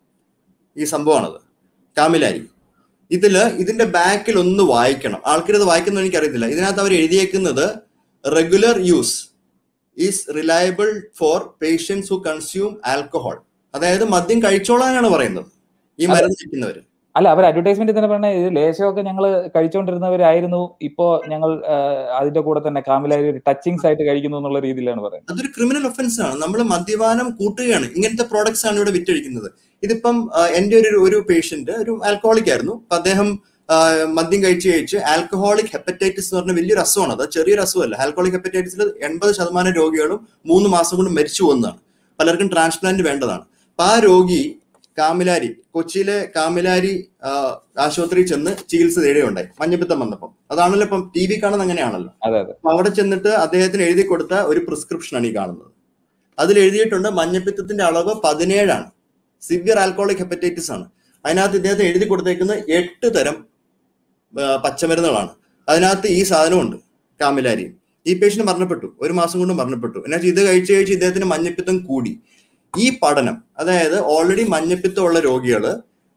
B: ഈ സംഭവമാണത് കാമിലാരി ഇതില് ഇതിന്റെ ബാക്കിൽ ഒന്ന് വായിക്കണം ആൾക്കാർ ഇത് വായിക്കുന്നത് എനിക്ക് അറിയത്തില്ല ഇതിനകത്ത് അവർ എഴുതിയേക്കുന്നത് regular use is reliable for patients who consume alcohol അതായത് മദ്യം കഴിച്ചോളാനാണ് പറയുന്നത് ഈ മരുന്ന് കഴിക്കുന്നവര്
A: അല്ല അവർ അഡ്വർടൈസ്മെന്റ് തന്നെ പറഞ്ഞ ഇത് ലേശമൊക്കെ ഞങ്ങൾ കഴിച്ചുകൊണ്ടിരുന്നവരായിരുന്നു ഇപ്പോ ഞങ്ങൾ ആ, അതിന്റെ കൂടെ തന്നെ കാമിലായി ഒരു ടച്ചിങ്സ് ആയിട്ട് കഴിക്കുന്നു എന്നുള്ള രീതിയിലാണ് പറയുന്നത്
B: അതൊരു ക്രിമിനൽ ഒഫൻസ് ആണ് നമ്മൾ മദ്യപാനം കൂട്ടുകയാണ് ഇങ്ങനത്തെ പ്രോഡക്ട്സ് ആണ് ഇവിടെ വിറ്റഴിക്കുന്നത് ഇതിപ്പം ആ, എന്റെ ഒരു ഒരു പേഷ്യന്റ് ഒരു ആൽക്കഹോളിക് ആയിരുന്നു അപ്പൊ അദ്ദേഹം ആ, മദ്യം കഴിച്ച് കഴിച്ച് ആൽക്കഹോളിക് ഹെപ്പറ്റൈറ്റിസ് എന്ന് പറഞ്ഞ വലിയൊരു അസുഖമാണ് അത് ചെറിയൊരു അസുഖമല്ല ആൽക്കഹോളിക് ഹെപ്പറ്റൈറ്റിസിൽ എൺപത് ശതമാനം രോഗികളും മൂന്ന് മാസം കൊണ്ട് മരിച്ചു പോകുന്നതാണ് പലർക്കും ട്രാൻസ്പ്ലാന്റ് വേണ്ടതാണ് അപ്പൊ ആ രോഗി കാമിലാരി കൊച്ചിയിലെ കാമിലാരി ആ, ആശുപത്രിയിൽ ചെന്ന് ചികിത്സ തേടുകയുണ്ടായി മഞ്ഞപ്പിത്തം വന്നപ്പം അതാണല്ലോ ഇപ്പം ടി വി കാണുന്നത് അങ്ങനെയാണല്ലോ
A: അതെ അതെ
B: അപ്പൊ അവിടെ ചെന്നിട്ട് അദ്ദേഹത്തിന് എഴുതി കൊടുത്ത ഒരു പ്രിസ്ക്രിപ്ഷനാണ് ഈ കാണുന്നത് അതിൽ എഴുതിയിട്ടുണ്ട് മഞ്ഞപ്പിത്തത്തിന്റെ അളവ് പതിനേഴാണ് സിവിയർ ആൽക്കോളിക് ഹെപ്പറ്റൈറ്റിസ് ആണ് അതിനകത്ത് ഇദ്ദേഹത്തിന് എഴുതി കൊടുത്തേക്കുന്ന എട്ട് തരം ആ, പച്ചമരുന്നുകളാണ് അതിനകത്ത് ഈ സാധനമുണ്ട് കാമിലാരി ഈ പേഷ്യന്റ് മരണപ്പെട്ടു ഒരു മാസം കൊണ്ട് മരണപ്പെട്ടു എന്നുവെച്ചാൽ ഇത് കഴിച്ച് കഴിച്ച് ഇദ്ദേഹത്തിന് മഞ്ഞപ്പിത്തം കൂടി ഈ പഠനം അതായത് ഓൾറെഡി മഞ്ഞപ്പിത്തമുള്ള രോഗികൾ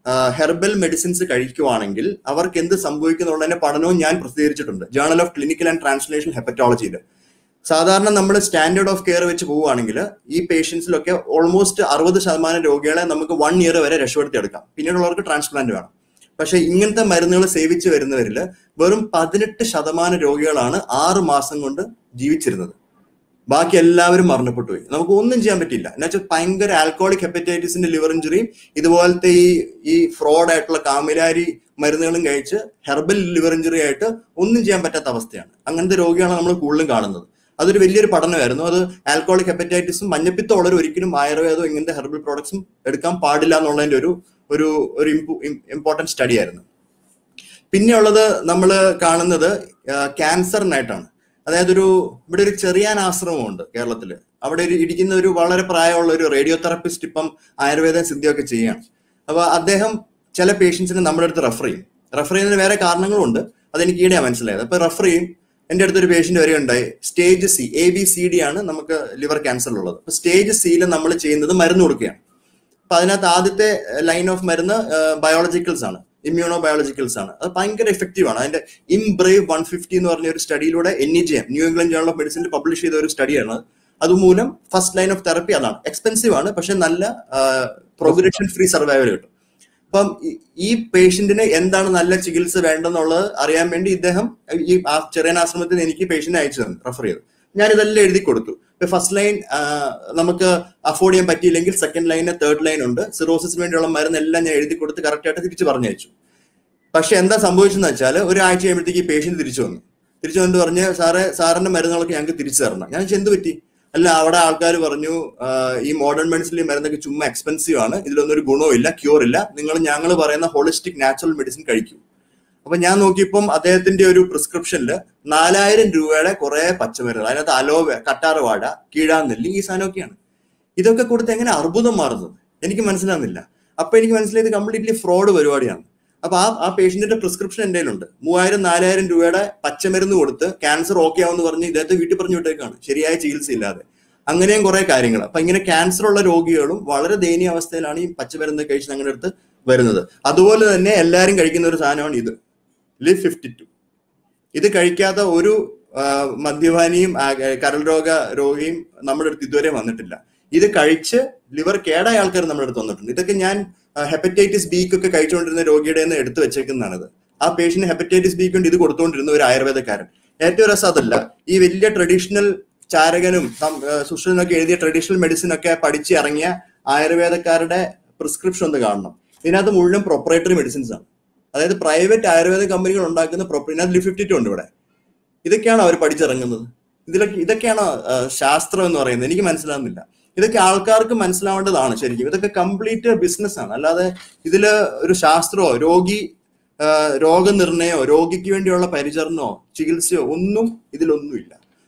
B: ഹെർബൽ മെഡിസിൻസ് കഴിക്കുവാണെങ്കിൽ അവർക്ക് എന്ത് സംഭവിക്കുന്നുള്ളതിന്റെ പഠനവും ഞാൻ പ്രസിദ്ധീകരിച്ചിട്ടുണ്ട് journal of clinical and translation ഹെപ്പറ്റോളജിയിൽ സാധാരണ നമ്മൾ സ്റ്റാൻഡേർഡ് ഓഫ് കെയർ വെച്ച് പോവുകയാണെങ്കിൽ ഈ പേഷ്യൻസിലൊക്കെ ഓൾമോസ്റ്റ് അറുപത് ശതമാനം രോഗികളെ നമുക്ക് വൺ ഇയർ വരെ രക്ഷപ്പെടുത്തിയെടുക്കാം പിന്നീടുള്ളവർക്ക് ട്രാൻസ്പ്ലാന്റ് വേണം പക്ഷെ ഇങ്ങനത്തെ മരുന്നുകൾ സേവിച്ച് വരുന്നവരിൽ വെറും പതിനെട്ട് ശതമാനം രോഗികളാണ് ആറ് മാസം കൊണ്ട് ജീവിച്ചിരുന്നത് ബാക്കി എല്ലാവരും മരണപ്പെട്ടു പോയി നമുക്ക് ഒന്നും ചെയ്യാൻ പറ്റില്ല എന്നുവെച്ചാൽ ഭയങ്കര ആൽക്കോളിക് ഹെപ്പറ്റൈറ്റിസിന്റെ ലിവർ ഇഞ്ചുറിയും ഇതുപോലത്തെ ഈ ഈ ഫ്രോഡ് ആയിട്ടുള്ള കാമിലാരി മരുന്നുകളും കഴിച്ച് ഹെർബൽ ലിവർ ഇഞ്ചുറി ആയിട്ട് ഒന്നും ചെയ്യാൻ പറ്റാത്ത അവസ്ഥയാണ് അങ്ങനത്തെ രോഗികളാണ് നമ്മൾ കൂടുതലും കാണുന്നത് അതൊരു വലിയൊരു പഠനമായിരുന്നു അത് ആൽക്കോളിക് ഹെപ്പറ്റൈറ്റിസും മഞ്ഞപ്പിത്തം ഉള്ളവർ ഒരിക്കലും ആയുർവേദവും ഇങ്ങനത്തെ ഹെർബൽ പ്രോഡക്ട്സും എടുക്കാൻ പാടില്ല എന്നുള്ളതിന്റെ ഒരു ഒരു ഒരു ഇമ്പോർട്ടൻറ്റ് സ്റ്റഡി ആയിരുന്നു പിന്നെയുള്ളത് നമ്മൾ കാണുന്നത് ക്യാൻസറിനായിട്ടാണ് അതായത് ഒരു ഇവിടെ ഒരു ചെറിയാൻ ആശ്രമമുണ്ട് കേരളത്തിൽ അവിടെ ഒരു ഇരിക്കുന്ന ഒരു വളരെ പ്രായമുള്ള ഒരു റേഡിയോ തെറപ്പിസ്റ്റ് ഇപ്പം ആയുർവേദ സിദ്ധിയൊക്കെ ചെയ്യുകയാണ് അപ്പൊ അദ്ദേഹം ചില പേഷ്യൻസിനെ നമ്മുടെ അടുത്ത് റെഫർ ചെയ്യും റെഫർ ചെയ്യുന്നതിന് വേറെ കാരണങ്ങളുണ്ട് അതെനിക്ക് ഈടെയാണ് മനസ്സിലായത് അപ്പൊ റെഫർ ചെയ്യും എൻ്റെ അടുത്തൊരു പേഷ്യന്റ് വരെയുണ്ടായി stage C A B C D ആണ് നമുക്ക് ലിവർ ക്യാൻസറിലുള്ളത് അപ്പൊ സ്റ്റേജ് സിയിൽ നമ്മൾ ചെയ്യുന്നത് മരുന്ന് കൊടുക്കുകയാണ് അപ്പൊ അതിനകത്ത് ആദ്യത്തെ ലൈൻ ഓഫ് മരുന്ന് ബയോളജിക്കൽസ് ആണ് ഇമ്മ്യൂണോ ബയോളജിക്കൽസ് ആണ് അത് ഭയങ്കര എഫക്റ്റീവ് ആണ് അതിന്റെ ഇംബ്രേവ് വൺ ഫിഫ്റ്റി എന്ന് പറഞ്ഞ ഒരു സ്റ്റഡിയിലൂടെ N E G M New England journal of മെഡിസിനിൽ പബ്ലിഷ് ചെയ്ത ഒരു സ്റ്റഡിയാണ് അതുമൂലം ഫസ്റ്റ് ലൈൻ ഓഫ് തെറപ്പി അതാണ് എക്സ്പെൻസീവ് ആണ് പക്ഷെ നല്ല പ്രോഗ്രഷൻ ഫ്രീ സർവൈവൽ കിട്ടും അപ്പം ഈ- ഈ പേഷ്യന്റിന് എന്താണ് നല്ല ചികിത്സ വേണ്ടെന്നുള്ളത് അറിയാൻ വേണ്ടി ഇദ്ദേഹം ഈ ആ ചെറിയ ആശ്രമത്തിൽ നിന്ന് എനിക്ക് പേഷ്യന്റ് അയച്ചു തന്നു റെഫർ ചെയ്തു ഞാൻ ഇതെല്ലാം എഴുതി കൊടുത്തു ഫസ്റ്റ് ലൈൻ നമുക്ക് അഫോർഡ് ചെയ്യാൻ പറ്റിയില്ലെങ്കിൽ സെക്കൻഡ് ലൈന് തേർഡ് ലൈൻ ഉണ്ട് സിറോസിന് വേണ്ടിയുള്ള മരുന്നെല്ലാം ഞാൻ എഴുതി കൊടുത്ത് കറക്റ്റ് ആയിട്ട് തിരിച്ചു പറഞ്ഞയച്ചു പക്ഷെ എന്താ സംഭവിച്ചെന്ന് വെച്ചാൽ ഒരാഴ്ച കഴിയുമ്പോഴത്തേക്ക് ഈ പേഷ്യന്റ് തിരിച്ചു വന്നു തിരിച്ചു വന്നിട്ട് പറഞ്ഞ് സാറേ സാറിന്റെ മരുന്നുകളൊക്കെ ഞങ്ങൾക്ക് തിരിച്ചു തരണം ഞാൻ ചോദിച്ചു, എന്ത് പറ്റി അല്ല അവിടെ ആൾക്കാർ പറഞ്ഞു "ആ, ഈ മോഡേൺ മെഡിസിനിൽ മരുന്നൊക്കെ ചുമ്മാ എക്സ്പെൻസീവ് ആണ് ഇതിലൊന്നും ഒരു ഗുണവും ഇല്ല ക്യൂർ ഇല്ല നിങ്ങൾ ഞങ്ങൾ പറയുന്ന ഹോളിസ്റ്റിക് നാച്ചുറൽ മെഡിസിൻ കഴിക്കൂ അപ്പൊ ഞാൻ നോക്കിയപ്പം അദ്ദേഹത്തിന്റെ ഒരു പ്രിസ്ക്രിപ്ഷനിൽ നാലായിരം രൂപയുടെ കുറെ പച്ചമരുന്നുകൾ അതിനകത്ത് അലോവ കട്ടാറവാട കീഴാനെല്ലി ഈ സാധനമൊക്കെയാണ് ഇതൊക്കെ കൊടുത്ത് എങ്ങനെ അർബുദം മാറുന്നത് എനിക്ക് മനസ്സിലാകുന്നില്ല അപ്പൊ എനിക്ക് മനസ്സിലായത് കംപ്ലീറ്റ്ലി ഫ്രോഡ് പരിപാടിയാണ് അപ്പൊ ആ ആ പേഷ്യന്റിന്റെ പ്രിസ്ക്രിപ്ഷൻ എന്റെ കയ്യിലുണ്ട് മൂവായിരം നാലായിരം രൂപയുടെ പച്ചമരുന്ന് കൊടുത്ത് ക്യാൻസർ ഓക്കെ ആവുമെന്ന് പറഞ്ഞ് ഇദ്ദേഹത്തെ വീട്ടിൽ പറഞ്ഞു വിട്ടേക്കാണ് ശരിയായ ചികിത്സ ഇല്ലാതെ അങ്ങനെയും കുറെ കാര്യങ്ങൾ അപ്പൊ ഇങ്ങനെ ക്യാൻസർ ഉള്ള രോഗികളും വളരെ ദയനീയ അവസ്ഥയിലാണ് ഈ പച്ചമരുന്ന് കഴിച്ച് ഞങ്ങളുടെ അടുത്ത് വരുന്നത് അതുപോലെ തന്നെ എല്ലാവരും കഴിക്കുന്ന ഒരു സാധനമാണ് ഇത് ലിവ് ഫിഫ്റ്റി ടു ഇത് കഴിക്കാത്ത ഒരു ആ, മദ്യപാനിയും ആ, കരൾ രോഗ രോഗിയും നമ്മുടെ അടുത്ത് ഇതുവരെ വന്നിട്ടില്ല ഇത് കഴിച്ച് ലിവർ കേടായ ആൾക്കാർ നമ്മുടെ അടുത്ത് വന്നിട്ടുണ്ട് ഇതൊക്കെ ഞാൻ ഹെപ്പറ്റൈറ്റിസ് ബിക്ക് ഒക്കെ കഴിച്ചുകൊണ്ടിരുന്ന രോഗിയുടെ നിന്ന് എടുത്തു വെച്ചേക്കുന്നതാണിത് ആ പേഷ്യന്റ് ഹെപ്പറ്റൈറ്റിസ് ബിക്ക് കൊണ്ട് ഇത് കൊടുത്തുകൊണ്ടിരുന്ന ഒരു ആയുർവേദക്കാരൻ ഏറ്റവും രസം അതല്ല ഈ വലിയ ട്രഡീഷണൽ ചാരകനും സം- ആ, സുശ്രുതനൊക്കെ എഴുതിയ ട്രഡീഷണൽ മെഡിസിൻ ഒക്കെ പഠിച്ച് ഇറങ്ങിയ ആയുർവേദക്കാരുടെ പ്രിസ്ക്രിപ്ഷൻ ഒന്ന് കാണണം ഇതിനകത്ത് മുഴുവൻ പ്രൊപ്പറേറ്ററി മെഡിസിൻസ് ആണ് അതായത് പ്രൈവറ്റ് ആയുർവേദ കമ്പനികൾ ഉണ്ടാക്കുന്ന പ്രൊപ്പറേ ഇതിനകത്ത് ലി ഫിഫ്റ്റി ടു ഉണ്ട് ഇവിടെ ഇതൊക്കെയാണോ അവർ പഠിച്ചിറങ്ങുന്നത് ഇതിലൊക്കെ ഇതൊക്കെയാണോ ആ, ശാസ്ത്രം എന്ന് പറയുന്നത് എനിക്ക് മനസ്സിലാവുന്നില്ല ഇതൊക്കെ ആൾക്കാർക്ക് മനസ്സിലാവേണ്ടതാണ് ശരിക്കും ഇതൊക്കെ കംപ്ലീറ്റ് ബിസിനസ് ആണ് അല്ലാതെ ഇതില് ഒരു ശാസ്ത്രമോ രോഗി ആ, രോഗനിർണയമോ രോഗിക്ക് വേണ്ടിയുള്ള പരിചരണമോ ചികിത്സയോ ഒന്നും ഇതിലൊന്നുമില്ല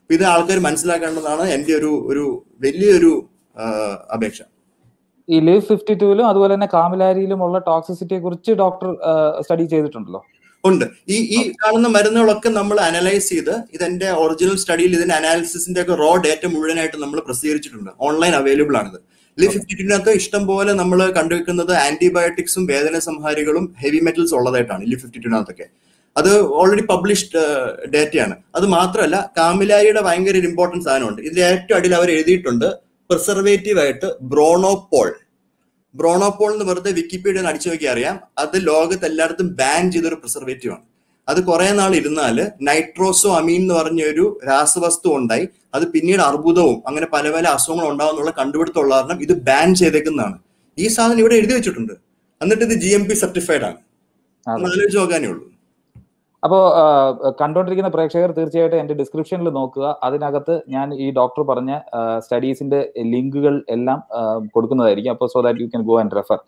B: അപ്പൊ ഇത് ആൾക്കാർ മനസ്സിലാക്കേണ്ടതാണ് എൻ്റെ ഒരു ഒരു വലിയൊരു ആ, അപേക്ഷ
A: ഈ ലിവ് ഫിഫ്റ്റി ടൂവിലും അതുപോലെ തന്നെ കാമിലാരിയിലും ഉള്ള ടോക്സിസിറ്റിയെ കുറിച്ച് ഡോക്ടർ സ്റ്റഡി ചെയ്തിട്ടുണ്ടല്ലോ
B: ഉണ്ട് ഈ ഈ കാണുന്ന മരുന്നുകളൊക്കെ നമ്മൾ അനലൈസ് ചെയ്ത് ഇതെന്റെ ഒറിജിനൽ സ്റ്റഡിയിൽ ഇതിന്റെ അനാലിസിസിന്റെ ഒക്കെ റോ ഡേറ്റ മുഴുവനായിട്ട് നമ്മൾ പ്രസിദ്ധീകരിച്ചിട്ടുണ്ട് ഓൺലൈൻ അവൈലബിൾ ആണിത് ലി ഫിഫ്റ്റി ടൂനകത്ത് ഇഷ്ടം പോലെ നമ്മൾ കണ്ടുവെക്കുന്നത് ആന്റിബയോട്ടിക്സും വേദന സംഹാരികളും ഹെവി മെറ്റൽസ് ഉള്ളതായിട്ടാണ് ലി ഫിഫ്റ്റി ടൂനകത്തൊക്കെ അത് ഓൾറെഡി പബ്ലിഷ്ഡ് ഡേറ്റയാണ് അത് മാത്രമല്ല കാമിലാരിയുടെ ഭയങ്കര ഒരു ഇമ്പോർട്ടൻസ് സാധനമുണ്ട് ഇതിന്റെ ഏറ്റവും അടിയിൽ അവർ എഴുതിയിട്ടുണ്ട് പ്രിസർവേറ്റീവ് ആയിട്ട് ബ്രോണോപോൾ ബ്രോണോപോൾ എന്ന് വെറുതെ വിക്കിപീഡിയ അടിച്ചു നോക്കി അറിയാം അത് ലോകത്ത് എല്ലായിടത്തും ബാൻ ചെയ്തൊരു പ്രിസർവേറ്റീവ് ആണ് അത് കുറെ നാൾ ഇരുന്നാല് നൈട്രോസോ അമീൻ എന്ന് പറഞ്ഞ ഒരു രാസവസ്തു ഉണ്ടായി അത് പിന്നീട് അർബുദവും അങ്ങനെ പല പല അസുഖങ്ങളും ഉണ്ടാവുന്നുള്ള കണ്ടുപിടുത്തമുള്ള കാരണം ഇത് ബാൻ ചെയ്തേക്കുന്നതാണ് ഈ സാധനം ഇവിടെ എഴുതി വെച്ചിട്ടുണ്ട് എന്നിട്ട് ഇത് ജി എം പി സർട്ടിഫൈഡ് ആണ്
A: അതെ.
B: ഒന്ന് ആലോചിച്ച് നോക്കാനേ ഉള്ളൂ
A: അപ്പോ കണ്ടോണ്ടിരിക്കുന്ന പ്രേക്ഷകർ തീർച്ചയായിട്ടും എന്റെ ഡിസ്ക്രിപ്ഷനിൽ നോക്കുക അതിനകത്ത് ഞാൻ ഈ ഡോക്ടർ പറഞ്ഞ സ്റ്റഡീസിന്റെ ലിങ്കുകൾ എല്ലാം ആ, കൊടുക്കുന്നതായിരിക്കും അപ്പോൾ so that you can go and refer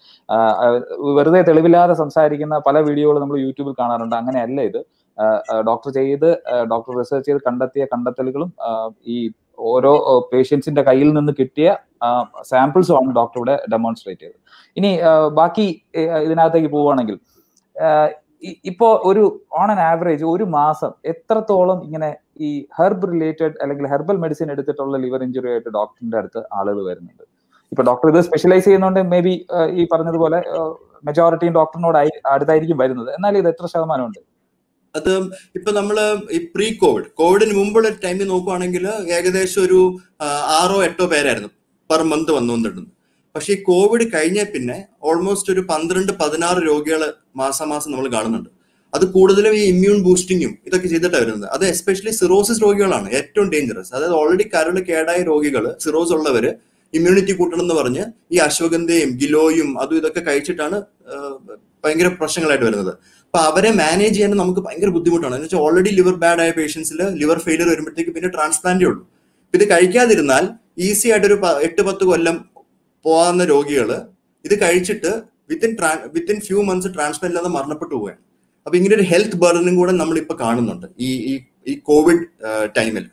A: വെറുതെ തെളിവില്ലാതെ സംസാരിക്കുന്ന പല വീഡിയോകൾ നമ്മൾ യൂട്യൂബിൽ കാണാറുണ്ട് അങ്ങനെയല്ല ഇത് ഡോക്ടർ ചെയ്ത് ഡോക്ടർ റിസർച്ച് ചെയ്ത് കണ്ടെത്തിയ കണ്ടെത്തലുകളും ആ, ഈ ഓരോ പേഷ്യൻസിന്റെ കയ്യിൽ നിന്ന് കിട്ടിയ സാമ്പിൾസും ആണ് ഡോക്ടർ ഇവിടെ ഡെമോൺസ്ട്രേറ്റ് ചെയ്തത് ഇനി ആ, ബാക്കി ഏ, ഇതിനകത്തേക്ക് പോവുകയാണെങ്കിൽ ആ, ഇ- ഇപ്പോ ഒരു ഓൺ ആൻ ആവറേജ് ഒരു മാസം എത്രത്തോളം ഇങ്ങനെ ഈ ഹെർബ് റിലേറ്റഡ് അല്ലെങ്കിൽ ഹെർബൽ മെഡിസിൻ എടുത്തിട്ടുള്ള ലിവർ ഇഞ്ചുറി ആയിട്ട് ഡോക്ടറിന്റെ അടുത്ത് ആളുകൾ വരുന്നുണ്ട് ഇപ്പൊ ഡോക്ടർ ഇത് സ്പെഷ്യലൈസ് ചെയ്യുന്നതുകൊണ്ട് മേ ബി ഈ പറഞ്ഞതുപോലെ മെജോറിറ്റിയും ഡോക്ടറിനോട് അടുത്തായിരിക്കും വരുന്നത് എന്നാൽ ഇത് എത്ര ശതമാനമുണ്ട്
B: അത് ഇപ്പൊ നമ്മള് ഈ പ്രീ കോവിഡ് കോവിഡിന് മുമ്പുള്ള ടൈമിൽ നോക്കുവാണെങ്കിൽ ഏകദേശം ഒരു ആ, ആറോ എട്ടോ പേരായിരുന്നു പെർ മന്ത് വന്നുകൊണ്ടിരുന്നത് പക്ഷെ ഈ കോവിഡ് കഴിഞ്ഞ പിന്നെ ഓൾമോസ്റ്റ് ഒരു പന്ത്രണ്ട് പതിനാറ് രോഗികൾ മാസാമാസം നമ്മൾ കാണുന്നുണ്ട് അത് കൂടുതലും ഈ ഇമ്മ്യൂൺ ബൂസ്റ്റിങ്ങും ഇതൊക്കെ ചെയ്തിട്ടാണ് വരുന്നത് അത് എസ്പെഷ്യലി സിറോസിസ് രോഗികളാണ് ഏറ്റവും ഡേഞ്ചറസ് അതായത് ഓൾറെഡി കരള് കേടായ രോഗികൾ സിറോസ് ഉള്ളവര് ഇമ്മ്യൂണിറ്റി കൂട്ടണം എന്ന് പറഞ്ഞ് ഈ അശ്വഗന്ധയും ഗിലോയും അതും ഇതൊക്കെ കഴിച്ചിട്ടാണ് ആ, ഭയങ്കര പ്രശ്നങ്ങളായിട്ട് വരുന്നത് അപ്പൊ അവരെ മാനേജ് ചെയ്യാൻ നമുക്ക് ഭയങ്കര ബുദ്ധിമുട്ടാണ് എന്ന് വെച്ചാൽ ഓൾറെഡി ലിവർ ബാഡ് ആയ പേഷ്യൻസിൽ ലിവർ ഫെയിലിയർ വരുമ്പോഴത്തേക്ക് പിന്നെ ട്രാൻസ്പ്ലാന്റേ ഉള്ളൂ ഇപ്പൊ ഇത് കഴിക്കാതിരുന്നാൽ ഈസി ആയിട്ട് ഒരു പ- എട്ട് പത്ത് കൊല്ലം പോകാവുന്ന രോഗികൾ ഇത് കഴിച്ചിട്ട് within within few months transplant ഇല്ലാതെ മരണപ്പെട്ടു പോവുകയാണ് അപ്പൊ ഇങ്ങനെ ഒരു ഹെൽത്ത് ബർഡനും കൂടെ നമ്മൾ ഇപ്പൊ കാണുന്നുണ്ട് ഈ ഈ ഈ കോവിഡ് ടൈമിൽ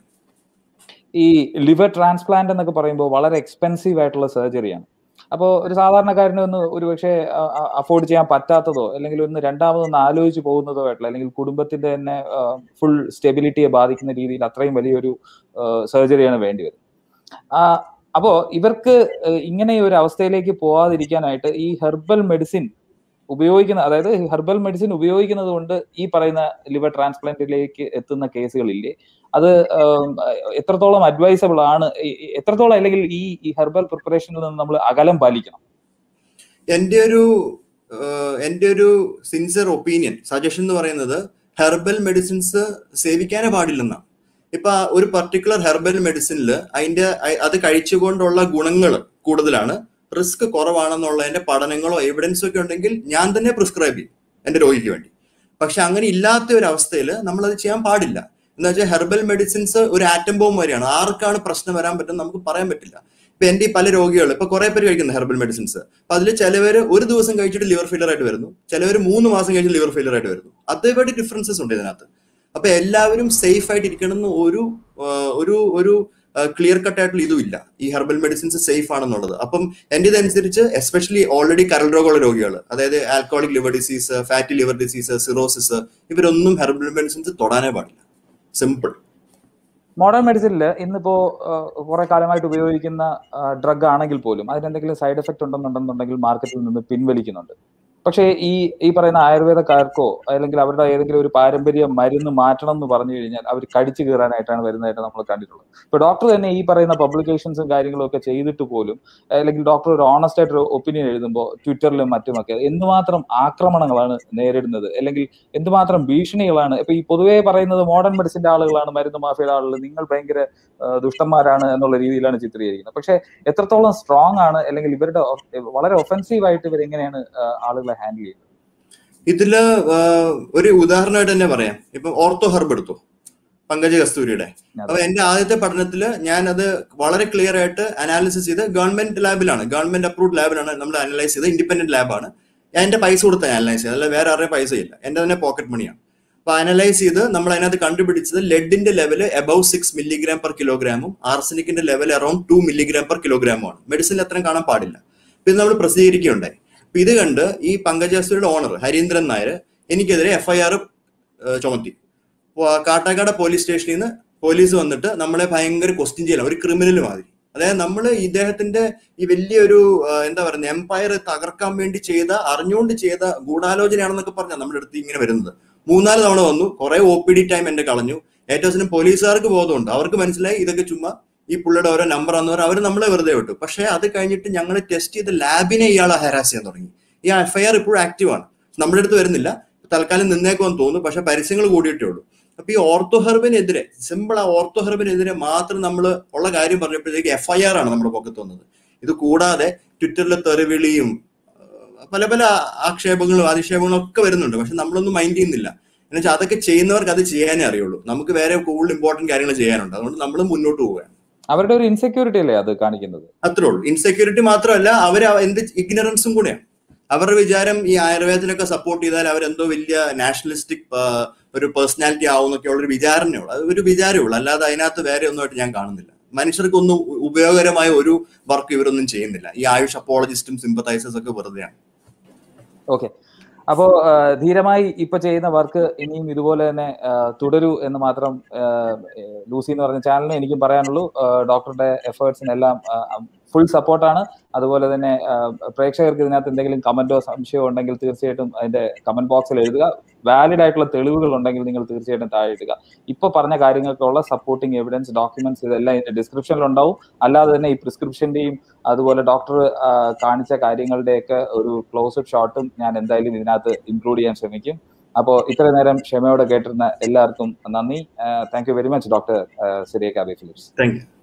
A: ഈ ലിവർ ട്രാൻസ്പ്ലാന്റ് എന്നൊക്കെ പറയുമ്പോൾ വളരെ എക്സ്പെൻസീവ് ആയിട്ടുള്ള സർജറിയാണ് അപ്പോൾ ഒരു സാധാരണക്കാരന് ഒന്ന് ഒരുപക്ഷെ അഫോർഡ് ചെയ്യാൻ പറ്റാത്തതോ അല്ലെങ്കിൽ ഒന്ന് രണ്ടാമതൊന്ന് ആലോചിച്ച് പോകുന്നതോ ആയിട്ടുള്ള അല്ലെങ്കിൽ കുടുംബത്തിന്റെ തന്നെ ഫുൾ സ്റ്റെബിലിറ്റിയെ ബാധിക്കുന്ന രീതിയിൽ അത്രയും വലിയൊരു സർജറിയാണ് വേണ്ടി വരുന്നത് അപ്പോൾ ഇവർക്ക് ഏഹ്, ഇങ്ങനെ ഒരു അവസ്ഥയിലേക്ക് പോവാതിരിക്കാനായിട്ട് ഈ ഹെർബൽ മെഡിസിൻ ഉപയോഗിക്കുന്ന അതായത് ഹെർബൽ മെഡിസിൻ ഉപയോഗിക്കുന്നത് കൊണ്ട് ഈ പറയുന്ന ലിവർ ട്രാൻസ്പ്ലാന്റിലേക്ക് എത്തുന്ന കേസുകളില്ലേ അത് ആം, എത്രത്തോളം അഡ്വൈസബിൾ ആണ് ഈ- ഈ- എത്രത്തോളം അല്ലെങ്കിൽ ഈ ഈ ഹെർബൽ പ്രിപ്പറേഷനിൽ നിന്ന് നമ്മൾ അകലം പാലിക്കണം
B: എന്റെ ഒരു ഏഹ്, എന്റെ ഒരു സിൻസിയർ ഒപ്പീനിയൻ സജഷൻ എന്ന് പറയുന്നത് ഹെർബൽ മെഡിസിൻസ് സേവിക്കാനേ പാടില്ലെന്നാണ് ഇപ്പൊ ഒരു പർട്ടിക്കുലർ ഹെർബൽ മെഡിസിനിൽ അതിന്റെ അ- അത് കഴിച്ചുകൊണ്ടുള്ള ഗുണങ്ങൾ കൂടുതലാണ് റിസ്ക് കുറവാണെന്നുള്ളതിന്റെ പഠനങ്ങളോ എവിഡൻസോ ഒക്കെ ഉണ്ടെങ്കിൽ ഞാൻ തന്നെ പ്രിസ്ക്രൈബ് ചെയ്യും എന്റെ രോഗിക്ക് വേണ്ടി പക്ഷെ അങ്ങനെ ഇല്ലാത്ത ഒരു അവസ്ഥയിൽ നമ്മൾ അത് ചെയ്യാൻ പാടില്ല എന്ന് വെച്ചാൽ ഹെർബൽ മെഡിസിൻസ് ഒരു ആറ്റം ബോംബ് വരെയാണ് ആർക്കാണ് പ്രശ്നം വരാൻ പറ്റും നമുക്ക് പറയാൻ പറ്റില്ല ഇപ്പൊ എന്റെ ഈ പല രോഗികൾ ഇപ്പൊ കുറെ പേര് കഴിക്കുന്ന ഹെർബൽ മെഡിസിൻസ് അപ്പൊ അതിൽ ചിലവര് ഒരു ദിവസം കഴിച്ചിട്ട് ലിവർ ഫെയിലർ ആയിട്ട് വരുന്നു ചിലവർ മൂന്ന് മാസം കഴിച്ച് ലിവർ ഫെയിലർ ആയിട്ട് വരുന്നു അതേപടി ഡിഫറൻസസ് ഉണ്ട് ഇതിനകത്ത് അപ്പൊ എല്ലാവരും സേഫ് ആയിട്ട് ഇരിക്കണം എന്ന് ഒരു ആ, ഒരു ഒരു ക്ലിയർ കട്ട് ആയിട്ടുള്ള ഇതും ഇല്ല ഈ ഹെർബൽ മെഡിസിൻസ് സേഫ് ആണെന്നുള്ളത് അപ്പം എന്റെ ഇതനുസരിച്ച് എസ്പെഷ്യലി ഓൾറെഡി കരൾ രോഗമുള്ള രോഗികൾ അതായത് alcoholic liver disease fatty liver disease cirrhosis ഇവരൊന്നും ഹെർബൽ മെഡിസിൻസ് തൊടാനേ പാടില്ല സിമ്പിൾ
A: മോഡേൺ മെഡിസിനിൽ ഇന്നിപ്പോ കുറെ കാലമായിട്ട് ഉപയോഗിക്കുന്ന ഡ്രഗ് ആണെങ്കിൽ പോലും അതിനെന്തെങ്കിലും സൈഡ് എഫക്ട് ഉണ്ടെന്നുണ്ടെന്നുണ്ടെങ്കിൽ മാർക്കറ്റിൽ നിന്ന് പിൻവലിക്കുന്നുണ്ട് പക്ഷേ ഈ ഈ പറയുന്ന ആയുർവേദക്കാർക്കോ അല്ലെങ്കിൽ അവരുടെ ഏതെങ്കിലും ഒരു പാരമ്പര്യ മരുന്ന് മാറ്റണം എന്ന് പറഞ്ഞു കഴിഞ്ഞാൽ അവർ കടിച്ചു കയറാനായിട്ടാണ് വരുന്നതായിട്ട് നമ്മൾ കണ്ടിട്ടുള്ളത് ഇപ്പൊ ഡോക്ടർ തന്നെ ഈ പറയുന്ന പബ്ലിക്കേഷൻസും കാര്യങ്ങളും ഒക്കെ ചെയ്തിട്ട് പോലും അല്ലെങ്കിൽ ഡോക്ടർ ഒരു ഓണസ്റ്റ് ആയിട്ട് ഒപ്പീനിയൻ എഴുതുമ്പോൾ ട്വിറ്ററിലും മറ്റുമൊക്കെ എന്തുമാത്രം ആക്രമണങ്ങളാണ് നേരിടുന്നത് അല്ലെങ്കിൽ എന്തുമാത്രം ഭീഷണികളാണ് ഇപ്പൊ ഈ പൊതുവേ പറയുന്നത് മോഡേൺ മെഡിസിന്റെ ആളുകളാണ് മരുന്ന് മാഫിയുടെ ആളുകൾ നിങ്ങൾ ഭയങ്കര ആ, ദുഷ്ടന്മാരാണ് എന്നുള്ള രീതിയിലാണ് ചിത്രീകരിക്കുന്നത് പക്ഷെ എത്രത്തോളം സ്ട്രോങ് ആണ് അല്ലെങ്കിൽ ഇവരുടെ ഒ- വളരെ ഒഫൻസീവ് ആയിട്ട് ഇവർ എങ്ങനെയാണ് ആ, ആളുകളെ ഹാൻഡിൽ ചെയ്യുന്നത്
B: ഇതില് ആഹ്, ഒരു ഉദാഹരണമായിട്ട് തന്നെ പറയാം ഇപ്പൊ ഓർത്തോ ഹെർബ് എടുത്തു പങ്കജ കസ്തൂരിയുടെ അപ്പൊ എന്റെ ആദ്യത്തെ പഠനത്തിൽ ഞാൻ അത് വളരെ ക്ലിയർ ആയിട്ട് അനാലിസിസ് ചെയ്ത് ഗവൺമെന്റ് ലാബിലാണ് ഗവൺമെന്റ് അപ്രൂവ്ഡ് ലാബിലാണ് നമ്മൾ അനലൈസ് ചെയ്ത് ഇൻഡിപെൻഡന്റ് ലാബാണ് ഞാൻ എന്റെ പൈസ കൊടുത്ത അനലൈസ് ചെയ്തത് അല്ല വേറെ ആരുടെ പൈസ ഇല്ല എന്റെ തന്നെ പോക്കറ്റ് മണിയാണ് അപ്പൊ അനലൈസ് ചെയ്ത് നമ്മൾ അതിനകത്ത് കണ്ടുപിടിച്ചത് ലെഡിന്റെ level above six milligram per കിലോഗ്രാമും ആർസനിക്കിന്റെ level around two milligram per കിലോഗ്രാമുമാണ് മെഡിസിനിൽ അത്രയും കാണാൻ പാടില്ല അപ്പൊ ഇത് നമ്മൾ പ്രസിദ്ധീകരിക്കുകയുണ്ടായി അപ്പൊ ഇത് കണ്ട് ഈ പങ്കജാസ്വരിയുടെ ഓണർ ഹരീന്ദ്രൻ നായർ എനിക്കെതിരെ എഫ്ഐആർ ചുമത്തി കാട്ടാക്കാട് പോലീസ് സ്റ്റേഷനിൽ നിന്ന് പോലീസ് വന്നിട്ട് നമ്മളെ ഭയങ്കര ക്വസ്റ്റ്യൻ ചെയ്യலாம் ഒരു ക്രിമിനൽ മാതിരി അതായത് നമ്മൾ ഇദ്ദേഹത്തിന്റെ ഈ വലിയൊരു എന്താ പറയുന്നത് എംപയർ തകർക്കാൻ വേണ്ടി ചെയ്ത അറിഞ്ഞുകൊണ്ട് ചെയ്ത ഗൂഢാലോചനയാണെന്നൊക്കെ പറഞ്ഞാൽ നമ്മുടെ അടുത്ത് ഇങ്ങനെ വരുന്നത് മൂന്നാല് തവണ വന്നു കുറെ ഒ പി ഡി ടൈം എന്റെ കളഞ്ഞു ഏറ്റവും പോലീസുകാർക്ക് ബോധമുണ്ട് അവർക്ക് മനസ്സിലായി ഇതൊക്കെ ചുമ്മാ ഈ പുള്ളിയുടെ ഓരോ നമ്പർ ആണെന്ന് പറഞ്ഞാൽ അവർ നമ്മളെ വെറുതെ വിട്ടു പക്ഷേ അത് കഴിഞ്ഞിട്ട് ഞങ്ങൾ ടെസ്റ്റ് ചെയ്ത് ലാബിനെ ഇയാളെ ഹരാസ് ചെയ്യാൻ തുടങ്ങി ഈ എഫ്ഐആർ ഇപ്പോഴും ആക്റ്റീവ് ആണ് നമ്മുടെ അടുത്ത് വരുന്നില്ല തൽക്കാലം നിന്നേക്കുമെന്ന് തോന്നുന്നു പക്ഷെ പരസ്യങ്ങൾ കൂടിയിട്ടേ ഉള്ളൂ അപ്പൊ ഈ ഓർത്തോഹെർബിനെതിരെ സിമ്പിൾ ആ ഓർത്തോഹെർബിനെതിരെ മാത്രം നമ്മൾ ഉള്ള കാര്യം പറഞ്ഞപ്പോഴത്തേക്ക് എഫ്ഐആർ ആണ് നമ്മുടെ പൊക്കത്ത് വന്നത് ഇത് കൂടാതെ ട്വിറ്ററിലെ തെറിവിളിയും പല പല ആക്ഷേപങ്ങളും അധിക്ഷേപങ്ങളും ഒക്കെ വരുന്നുണ്ട് പക്ഷെ നമ്മളൊന്നും മൈൻഡ് ചെയ്യുന്നില്ല എന്നുവെച്ചാൽ അതൊക്കെ ചെയ്യുന്നവർക്ക് അത് ചെയ്യാനേ അറിയുള്ളൂ നമുക്ക് വേറെ കൂടുതൽ ഇമ്പോർട്ടന്റ് കാര്യങ്ങൾ ചെയ്യാനുണ്ട് അതുകൊണ്ട് നമ്മൾ മുന്നോട്ട് പോവുകയാണ്
A: അവരുടെ ഒരു ഇൻസെക്യൂരിറ്റി അല്ലേ അത് കാണിക്കുന്നത്
B: അത്രേ ഉള്ളൂ ഇൻസെക്യൂരിറ്റി മാത്രമല്ല അവർ എന്ത് ഇഗ്നറൻസും കൂടെയാണ് അവരുടെ വിചാരം ഈ ആയുർവേദത്തിനൊക്കെ സപ്പോർട്ട് ചെയ്താൽ അവരെന്തോ വലിയ നാഷണലിസ്റ്റിക് ഒരു പേഴ്സണാലിറ്റി ആവും എന്നൊക്കെയുള്ള ഒരു വിചാരണേ ഉള്ളൂ അത് ഒരു വിചാരമേ ഉള്ളൂ അല്ലാതെ അതിനകത്ത് വേറെ ഒന്നുമായിട്ട് ഞാൻ കാണുന്നില്ല മനുഷ്യർക്കൊന്നും ഉപയോഗകരമായ ഒരു വർക്ക് ഇവരൊന്നും ചെയ്യുന്നില്ല ഈ ആയുഷ് അപ്പോളജിസ്റ്റും സിമ്പത്തൈസേഴ്സ് ഒക്കെ വെറുതെയാണ്
A: ഓക്കെ അപ്പോ ധീരമായി ഇപ്പൊ ചെയ്യുന്ന വർക്ക് ഇനിയും ഇതുപോലെ തന്നെ തുടരൂ എന്ന് മാത്രം ലൂസി എന്ന് പറഞ്ഞ ചാനലിന് എനിക്കും പറയാനുള്ളൂ ഡോക്ടറുടെ എഫേർട്സിനെല്ലാം ഫുൾ സപ്പോർട്ടാണ് അതുപോലെ തന്നെ പ്രേക്ഷകർക്ക് ഇതിനകത്ത് എന്തെങ്കിലും കമന്റോ സംശയമോ ഉണ്ടെങ്കിൽ തീർച്ചയായിട്ടും അതിന്റെ കമന്റ് ബോക്സിൽ എഴുതുക വാലിഡ് ആയിട്ടുള്ള തെളിവുകൾ ഉണ്ടെങ്കിൽ നിങ്ങൾ തീർച്ചയായിട്ടും താഴെ ഇടുക ഇപ്പൊ പറഞ്ഞ കാര്യങ്ങൾക്കുള്ള സപ്പോർട്ടിങ് എവിഡൻസ് ഡോക്യുമെന്റ്സ് ഇതെല്ലാം ഇതിന്റെ ഡിസ്ക്രിപ്ഷനിൽ ഉണ്ടാവും അല്ലാതെ തന്നെ ഈ പ്രിസ്ക്രിപ്ഷന്റെയും അതുപോലെ ഡോക്ടർ കാണിച്ച കാര്യങ്ങളുടെയൊക്കെ ഒരു ക്ലോസ് ഷോട്ടും ഞാൻ എന്തായാലും ഇതിനകത്ത് ഇൻക്ലൂഡ് ചെയ്യാൻ ശ്രമിക്കും അപ്പോൾ ഇത്ര നേരം ക്ഷമയോടെ കേട്ടിരുന്ന എല്ലാവർക്കും നന്ദി thank you very much doctor Cyriac Abby Philips
B: thank U